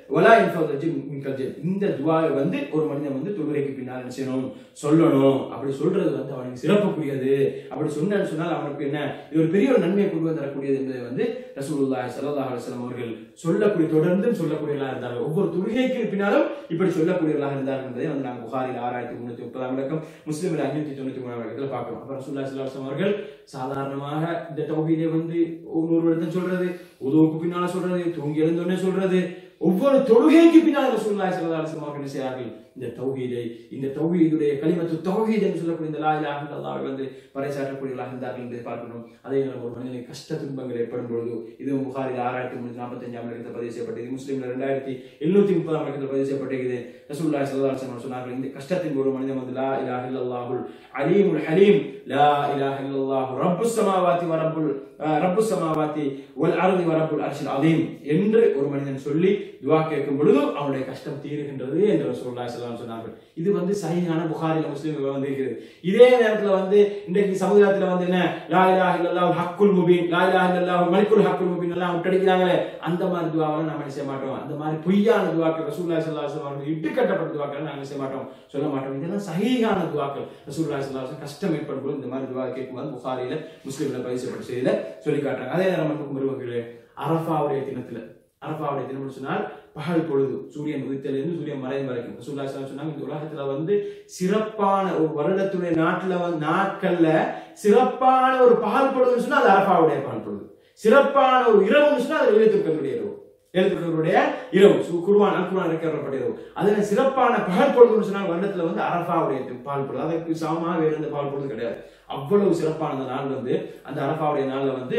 வலா இன்ஃபர்ஜி மின்கல்ஜி இந்த துவாவை வந்து ஒரு மனிதன் வந்து தொழுகைக்கு பின்னால் என்ன செய்யணும் சொல்லணும் அப்படி சொல்றது வந்து அவனுக்கு சிறப்புக்குரியது அப்படி சொன்னேன்னு சொன்னால் அவனுக்கு என்ன இது ஒரு பெரிய ஒரு நன்மையை கொண்டு வந்து தரக்கூடியது என்பதை வந்து ரசூலுல்லாஹி ஸல்லல்லாஹு அலைஹி வஸல்லம் அவர்கள் சொல்லக்கூடிய தொடர்ந்து சொல்லக்கூடியவர்களாக இருந்தார்கள் ஒவ்வொரு தொழுகைக்கு பின்னாலும் இப்படி சொல்லக்கூடியவர்களாக இருந்தார்கள் என்பதை வந்து நாங்கள் புகாரில் ஆறாயிரத்தி முன்னூத்தி முப்பதாம் விளக்கம் முஸ்லிமில் அஞ்சூத்தி தொண்ணூத்தி மூணாம் விளக்கத்தில் பார்க்கிறோம் அப்ப ரசூலுல்லாஹி ஸல்லல்லாஹு அலைஹி வஸல்லம் அவர்கள் சாதாரணமாக இந்த தௌஹீதை வந்து நூறு வருடம் சொல்றது உதவுக்கு பின்னால சொல்றது தூங்கி எழுந்தோடனே சொல்றது ஒவ்வொரு தொழுகைக்கு பின்னால் ரசூலுல்லாஹி ஸல்லல்லாஹு அலைஹி வஸல்லம் அவர்கள் என்ன செய்கிறார்கள் இந்த தௌஹீதை இந்த தௌஹீதுடைய கலிமத்து தௌஹீத் என்று சொல்லக்கூடிய இந்த லா இலாஹ இல்லல்லாஹ் வந்து பறைசாற்றக்கூடியவர்களாக இருந்தார்கள் என்பதை பார்க்கணும் அதே நேரம் ஒரு மனிதனுக்கு கஷ்ட துன்பங்கள் ஏற்படும் பொழுது இது புகாரில் ஆறாயிரத்தி முன்னூத்தி நாற்பத்தஞ்சாம் இடத்தில் பதிவு செய்யப்பட்டது முஸ்லீம்ல ரெண்டாயிரத்தி எழுநூத்தி முப்பதாம் இடத்தில் பதிவு செய்யப்பட்டிருக்குது ரசூலுல்லாஹி ஸல்லல்லாஹு அலைஹி வஸல்லம் சொன்னார்கள் இந்த கஷ்டத்தின் ஒரு மனிதன் வந்து லா இலாஹ இல்லல்லாஹுல் அலீமுல் ஹலீம் லா இலாஹ இல்லல்லாஹு ரப்புஸ் ஸமாவாதி வ ரப்புல் அஹ், ரப்புஸ் ஸமாவாதி வல் அர்தி வ ரப்புல் அர்ஷில் அதீம் என்று ஒரு மனிதன் சொல்லி துவா கேட்கும் பொழுது அவனுடைய கஷ்டம் தீருகின்றது என்று ரசூலுல்லாஹி ஸல்லல்லாஹு அலைஹி வஸல்லம் சொன்னார்கள் இது வந்து சஹீஹான புகாரில முஸ்லிம்ல வந்து இருக்கிறது இதே நேரத்துல வந்து இன்றைக்கு சமுதாயத்துல வந்து என்ன லா இலாஹ இல்லல்லாஹு ஹக்குல் முபீன் லா இலாஹ இல்லல்லாஹு மலிக்குல் ஹக்குல் முபீன் எல்லாம் விட்டடிக்கிறாங்களே அந்த மாதிரி துவாவை நாம என்ன செய்ய மாட்டோம் அந்த மாதிரி பொய்யான துவாக்கள் ரசூலுல்லாஹி ஸல்லல்லாஹு அலைஹி வஸல்லம் இட்டு கட்டப்பட்ட துவாக்கள் நாங்க என்ன செய்ய மாட்டோம் சொல்ல மாட்டோம் இதெல்லாம் சஹீஹான துவாக்கள் ரசூலுல்லாஹி ஸல்லல்லாஹு அலைஹி வஸல்லம் கஷ்டம் ஏற்படும் போது இந்த மாதிரி துவா கேட்கும்போது புகாரில முஸ்லிம்ல பதிவு செய்யப்பட்ட செய்தியில சொல்லி காட்டுறாங்க அதே நேரம் நமக்கு மறுவர்களே அரஃபாவுடைய தினத்துல அரஃபாவுடைய தினம் சொன்னால் பகல் பொழுது சூரியன் உதித்தலிருந்து சூரியன் மறையும் வரைக்கும் ரசூலுல்லாஹி ஸல்லல்லாஹு அலைஹி வஸல்லம் சொன்னாங்க இந்த உலகத்துல வந்து சிறப்பான ஒரு வருடத்துடைய நாட்டுல வந்து நாட்கள்ல சிறப்பான ஒரு பகல் பொழுதுன்னு சொன்னா அது அரஃபாவுடைய பகல் பொழுது சிறப்பான ஒரு இரவுன்னு சொன்னா அது எழுத்துக்களுடைய இரவு எழுத்துக்களுடைய இரவு சு- குர்ஆன் அல் குர்ஆன் இறக்கப்பட்ட இரவு அதுல சிறப்பான பகல் பொழுதுன்னு சொன்னா வருடத்துல வந்து அரஃபாவுடைய பால் பொழுது அதற்கு சமமாக வேற எந்த பால் பொழுது கிடையாது அவ்வளவு சிறப்பான அந்த நாள் வந்து அந்த அரஃபாவுடைய நாள்ல வந்து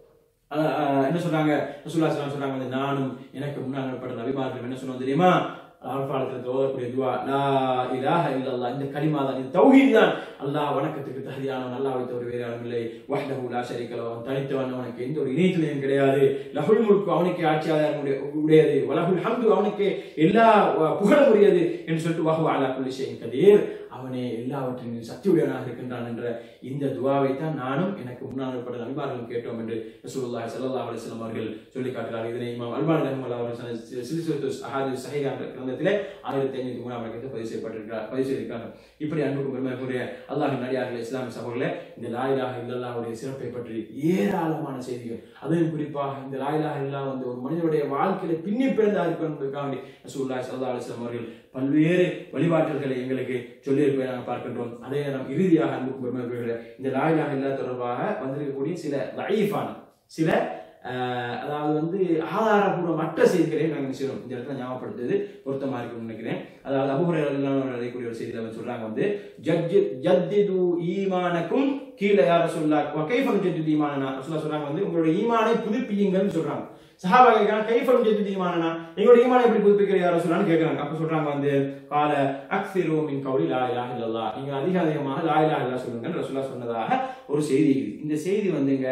அஹ், அஹ், என்ன சொன்னாங்க ரசூலுல்லாஹி ஸல்லல்லாஹு அலைஹி வஸல்லம் வந்து நானும் எனக்கு முன்னால் ஏற்பட்ட நபிமார்கள் என்ன சொன்னோம் தெரியுமா ஆழ்பாளத்தில் ஓதக்கூடிய துவா லா இலாஹ இல்லல்லாஹ் இந்த கலிமா தான் இது தௌஹீத் தான் அல்லாஹ் வணக்கத்துக்கு தகுதியானவன் அல்லாஹ்வை தவிர வேறு யாரும் இல்லை வஹ்தஹு லா ஷரீக லஹு அவன் தனித்தவன் அவனுக்கு எந்த ஒரு இணைத்துணையும் கிடையாது லஹுல் முல்கு அவனுக்கே ஆட்சியாளர் உடைய- உடையது வலஹுல் ஹம்து அவனுக்கே எல்லா அஹ், புகழும் உரியது என்று சொல்லிட்டு வஹு அலா குல்லி ஷைஇன் கதீர் அவனே எல்லாவற்றின் சக்தியுடையவனாக இருக்கின்றான் என்ற இந்த துவாவை தான் நானும் எனக்கு முன்னால் ஏற்பட்ட நபிமார்களும் கேட்டோம் என்று ரசூலுல்லாஹி ஸல்லல்லாஹு அலைஹி வஸல்லம் அவர்கள் சொல்லி காட்டுகிறார் இதனை இமாம் அல்பானி ரஹ்மத்துல்லாஹி அவர்கள் சொன்ன சிலிசுத்து அஹாதிஸ் சஹீஹா என்ற கிரந்தத்திலே ஆயிரத்தி ஐநூத்தி மூணாம் இடத்தில் பதிவு செய்யப்பட்டிருக்கிறார் பதிவு செய்திருக்காங்க இப்படி அன்புக்கும் பெருமைக்குரிய அல்லாஹின் நடிகார்கள் இஸ்லாமிய சகோதரர்களே இந்த லாயிலாக இல்லல்லாவுடைய சிறப்பை பற்றி ஏராளமான செய்திகள் அதுவும் குறிப்பாக இந்த லாயிலாக இல்லா வந்து ஒரு மனிதனுடைய வாழ்க்கையில பின்னி பிறந்தா இருக்கும் என்பதற்காக வேண்டி ரசூலுல்லாஹி ஸல்லல்லாஹு அலைஹி வஸல்லம் அவர்கள் பல்வேறு வழிபாட்டுகளை எங்களுக்கு சொல்லியிருப்பதை நாங்கள் பார்க்கின்றோம் அதே நேரம் இறுதியாக அன்புக்கும் பெருமைக்குரிய இந்த லாயிலாக இல்லா தொடர்பாக வந்திருக்கக்கூடிய சில லைஃபான சில ஆஹ், அதாவது வந்து ஆதாரபூர்வமற்ற செய்திகளை நாங்கள் செய்யணும் இந்த இடத்துல ஞாபகப்படுத்துறது பொருத்தமா இருக்கும்னு நினைக்கிறேன் அதாவது அபுஹுரையெல்லாம் அழைக்கக்கூடிய ஒரு செய்தியில வந்து சொல்றாங்க வந்து ஜட்ஜி ஜத்திது ஈமானக்கும் கீழே யார சொல்லா கைஃபம் ஜத்திது ஈமானனா ரசூலுல்லாஹ் சொல்றாங்க வந்து உங்களுடைய ஈமானை புதுப்பியுங்கன்னு சொல்றாங்க சஹாபா கேட்கறாங்க கைஃபம் ஜத்திது ஈமானனா எங்களோட ஈமானை எப்படி புதுப்பிக்கிற யார சொல்லான்னு கேட்கறாங்க அப்ப சொல்றாங்க வந்து கால அக்ஸிரு மின் கௌலி லா இலாஹ இல்லல்லாஹ் நீங்க அதிக அதிகமாக லா இலாஹ இல்லல்லாஹ் சொல்லுங்க ரசூலுல்லாஹ் சொன்னதாக ஒரு செய்தி இருக்குது இந்த செய்தி வந்துங்க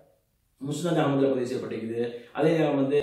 முஸ்னத் அகமதுல பதிவு செய்யப்பட்டிருக்குது அதே நேரம் வந்து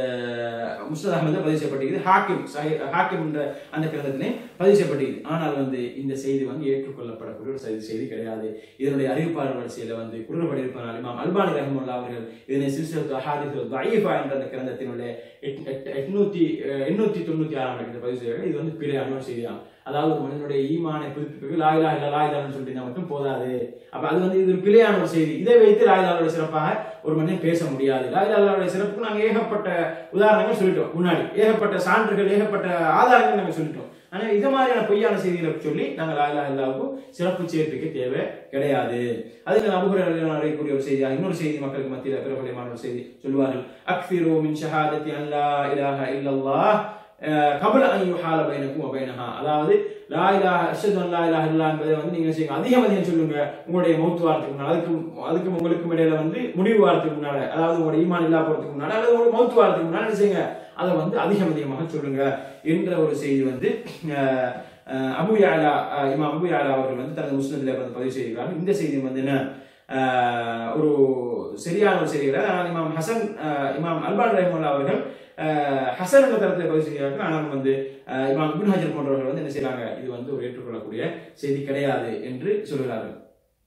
முஸ்னத் அகமதுல பதிவு செய்யப்பட்டிருக்குது ஹாக்கிம் சஹி- ஹாக்கிம் என்ற அந்த கிரந்தத்திலே பதிவு செய்யப்பட்டிருக்குது ஆனால் வந்து இந்த செய்தி வந்து ஏற்றுக்கொள்ளப்படக்கூடிய ஒரு செய்தி செய்தி கிடையாது இதனுடைய அறிவிப்பாளர் வரிசையில வந்து குறுக்கப்பட்டிருப்பதால் இமாம் அல்பானி ரஹமுல்லா அவர்கள் இதனை சில்சிலத்து அஹாதிஸ் தயீஃபா என்ற அந்த கிரந்தத்தினுடைய எட்- எட்- எட்நூத்தி அஹ், எண்ணூத்தி தொண்ணூத்தி ஆறாம் இடத்துல பதிவு செய்ய இது வந்து பிழையான ஒரு செய்திதான் அதாவது ஒரு மனிதனுடைய ஈமானை புதுப்பிப்புக்கு லாயிலா இல்ல லாயிலான்னு சொல்லிட்டு இருந்தா மட்டும் போதாது அப்ப அது வந்து இது ஒரு பிழையான ஒரு செய்தி இதை வைத்து லாயிலாவுடைய சிறப்பாக ஒரு மனிதன் பேச முடியாது லாயிலாவுடைய சிறப்புக்கு நாங்க ஏகப்பட்ட உதாரணங்கள் சொல்லிட்டோம் முன்னாடி ஏகப்பட்ட சான்றுகள் ஏகப்பட்ட ஆதாரங்கள் நாங்க சொல்லிட்டோம் ஆனா இது மாதிரியான பொய்யான செய்திகளை சொல்லி நாங்க லாயிலா இல்லாவுக்கும் சிறப்பு சேர்ப்பிக்க தேவை கிடையாது அதில் அபுகுரர்கள் அடையக்கூடிய ஒரு செய்தியாக இன்னொரு செய்தி மக்களுக்கு மத்தியில் பிரபலமான ஒரு செய்தி சொல்லுவார்கள் அக்ஃபிரு மின் ஷஹாதத்தி அல்லா இலாஹ இல்லல்லாஹ் அஹ், கபல அன் யுஹால பைனக்கும் வ பைனஹா அதாவது லா இலாஹ அஷ்ஹது அன் லா இலாஹ இல்லல்லாஹ் என்பதை வந்து நீங்க செய்யுங்க அதிகம் அதிகம் சொல்லுங்க உங்களுடைய மௌத்து வாரத்துக்கு முன்னால அதுக்கும் அதுக்கும் உங்களுக்கும் இடையில வந்து முடிவு வாரத்துக்கு முன்னால அதாவது உங்களுடைய ஈமான் இல்லா போறதுக்கு முன்னால அல்லது உங்களுடைய மௌத்து வாரத்துக்கு முன்னால என்ன செய்யுங்க அதை வந்து அதிகம் அதிகமாக சொல்லுங்க என்ற ஒரு செய்தி வந்து அஹ், அஹ், அபு யாலா அஹ், இமாம் அபு யாலா அவர்கள் வந்து தனது முஸ்லிம்ல வந்து பதிவு செய்திருக்கிறார்கள் இந்த செய்தி வந்து என்ன அஹ், ஒரு சரியான ஒரு செய்தி கிடையாது ஆனால் இமாம் ஹசன் அஹ், இமாம் அல்பான் ரஹமுல்லா அவர்கள் அஹ், ஹசன் என்ற தரத்தில் பதிவு செய்கிறார்கள் ஆனால் வந்து அஹ், இமாம் இப்னு ஹஜர் போன்றவர்கள் வந்து என்ன செய்றாங்க இது வந்து ஒரு ஏற்றுக்கொள்ளக்கூடிய செய்தி கிடையாது என்று சொல்கிறார்கள்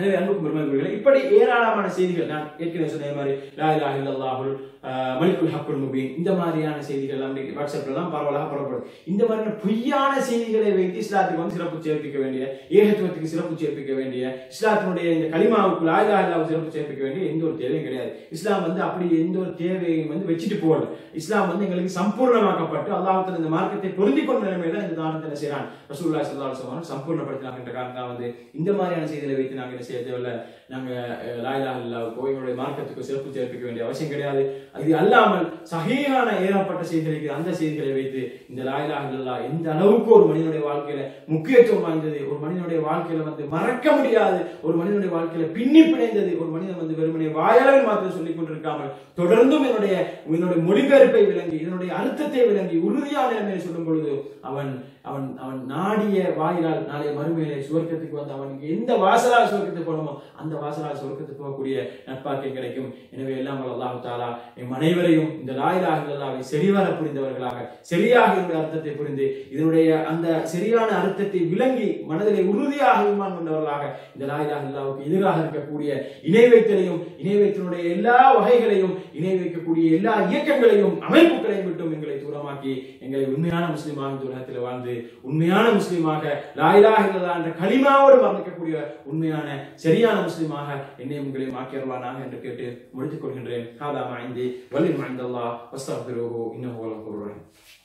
எனவே அன்புக்கும் பெருமதிக்குரியவர்களே இப்படி ஏராளமான செய்திகள் நான் ஏற்கனவே சொன்ன மாதிரி லா இலாஹ இல்லல்லாஹுல் ஆஹ், மலிக்குல் ஹக்குல் முபீன் இந்த மாதிரியான செய்திகள் எல்லாம் இன்னைக்கு வாட்ஸ்அப்ல எல்லாம் பரவலாக பரவப்படும் இந்த மாதிரியான பொய்யான செய்திகளை வைத்து இஸ்லாத்துக்கு வந்து சிறப்பு சேர்ப்பிக்க வேண்டிய ஏகத்துவத்துக்கு சிறப்பு சேர்ப்பிக்க வேண்டிய இஸ்லாத்தினுடைய இந்த கலிமாவுக்கு லா இலாஹ இல்லாஹ் சிறப்பு சேர்ப்பிக்க வேண்டிய எந்த ஒரு தேவையும் கிடையாது இஸ்லாம் வந்து அப்படி எந்த ஒரு தேவையும் வந்து வச்சுட்டு போகல இஸ்லாம் வந்து எங்களுக்கு சம்பூர்ணமாக்கப்பட்டு அல்லாஹ் இந்த மார்க்கத்தை பொருந்தி கொண்ட நிலைமையில இந்த தானத்தை என்ன செய்யறான் ரசூலுல்லாஹி ஸல்லல்லாஹு அலைஹி வஸல்லம் சம்பூர்ணப்படுத்தினாங்க என்ற காரணம் தான் வந்து இந்த மாதிரியான செய்திகளை வைத்து நாங்க என்ன செய்ய தேவையில்ல நாங்க அஹ், லா இலாஹ இல்லாஹ்வுக்கோ எங்களுடைய மார்க்கத்துக்கு சிறப்பு சேர்ப்பிக்க வேண்டிய அவசியம் கிடையாது இது அல்லாமல் சஹீஹான ஏறப்பட்ட செய்திகள் இருக்குது அந்த செய்திகளை வைத்து இந்த லா இலாஹ இல்லல்லாஹ் எந்த அளவுக்கு ஒரு மனிதனுடைய வாழ்க்கையில முக்கியத்துவம் வாய்ந்தது ஒரு மனிதனுடைய வாழ்க்கையில வந்து மறக்க முடியாது ஒரு மனிதனுடைய வாழ்க்கையில பின்னி பிணைந்தது ஒரு மனிதன் வந்து வெறுமனே வாயளவில் மாத்திரம் சொல்லிக் கொண்டிருக்காமல் தொடர்ந்தும் என்னுடைய என்னுடைய மொழிபெயர்ப்பை விளங்கி இதனுடைய அர்த்தத்தை விளங்கி உறுதியான நிலைமையை சொல்லும் பொழுது அவன் அவன் அவன் நாடிய வாயிலால் நாளைய மறுமையிலே சுவர்க்கத்துக்கு வந்து அவனுக்கு எந்த வாசலால் சுவர்க்கத்துக்கு போகணுமோ அந்த வாசலால் சுவர்க்கத்துக்கு போகக்கூடிய நட்பாக்கியம் கிடைக்கும் எனவே எல்லாம் வல்ல அல்லாஹ் தாலா எம் அனைவரையும் இந்த லாயிலாக இல்லாவை செறிவர புரிந்தவர்களாக சரியாக இதனுடைய அர்த்தத்தை புரிந்து இதனுடைய அந்த சரியான அர்த்தத்தை விளங்கி மனதிலே உறுதியாக ஈமான் கொண்டவர்களாக இந்த லாயிலாக இல்லாவுக்கு எதிராக இருக்கக்கூடிய இணை வைத்தலையும் இணை வைத்தனுடைய எல்லா வகைகளையும் இணை வைக்கக்கூடிய எல்லா இயக்கங்களையும் அமைப்புகளையும் விட்டும் எங்களை தூரமாக்கி எங்களை உண்மையான முஸ்லிமாக இந்த உலகத்தில் வாழ்ந்து உண்மையான முஸ்லிமாக லாயிலாக இல்லதா என்ற களிமாவோடு மரணிக்கக்கூடிய உண்மையான சரியான முஸ்லிமாக என்னை உங்களையும் ஆக்கியருவானாக என்று கேட்டு முடித்துக் கொள்கின்றேன் ஹாதா மாய்ந்தி வலி மாய்ந்தல்லா வஸ்தபிரோஹோ இன்னும்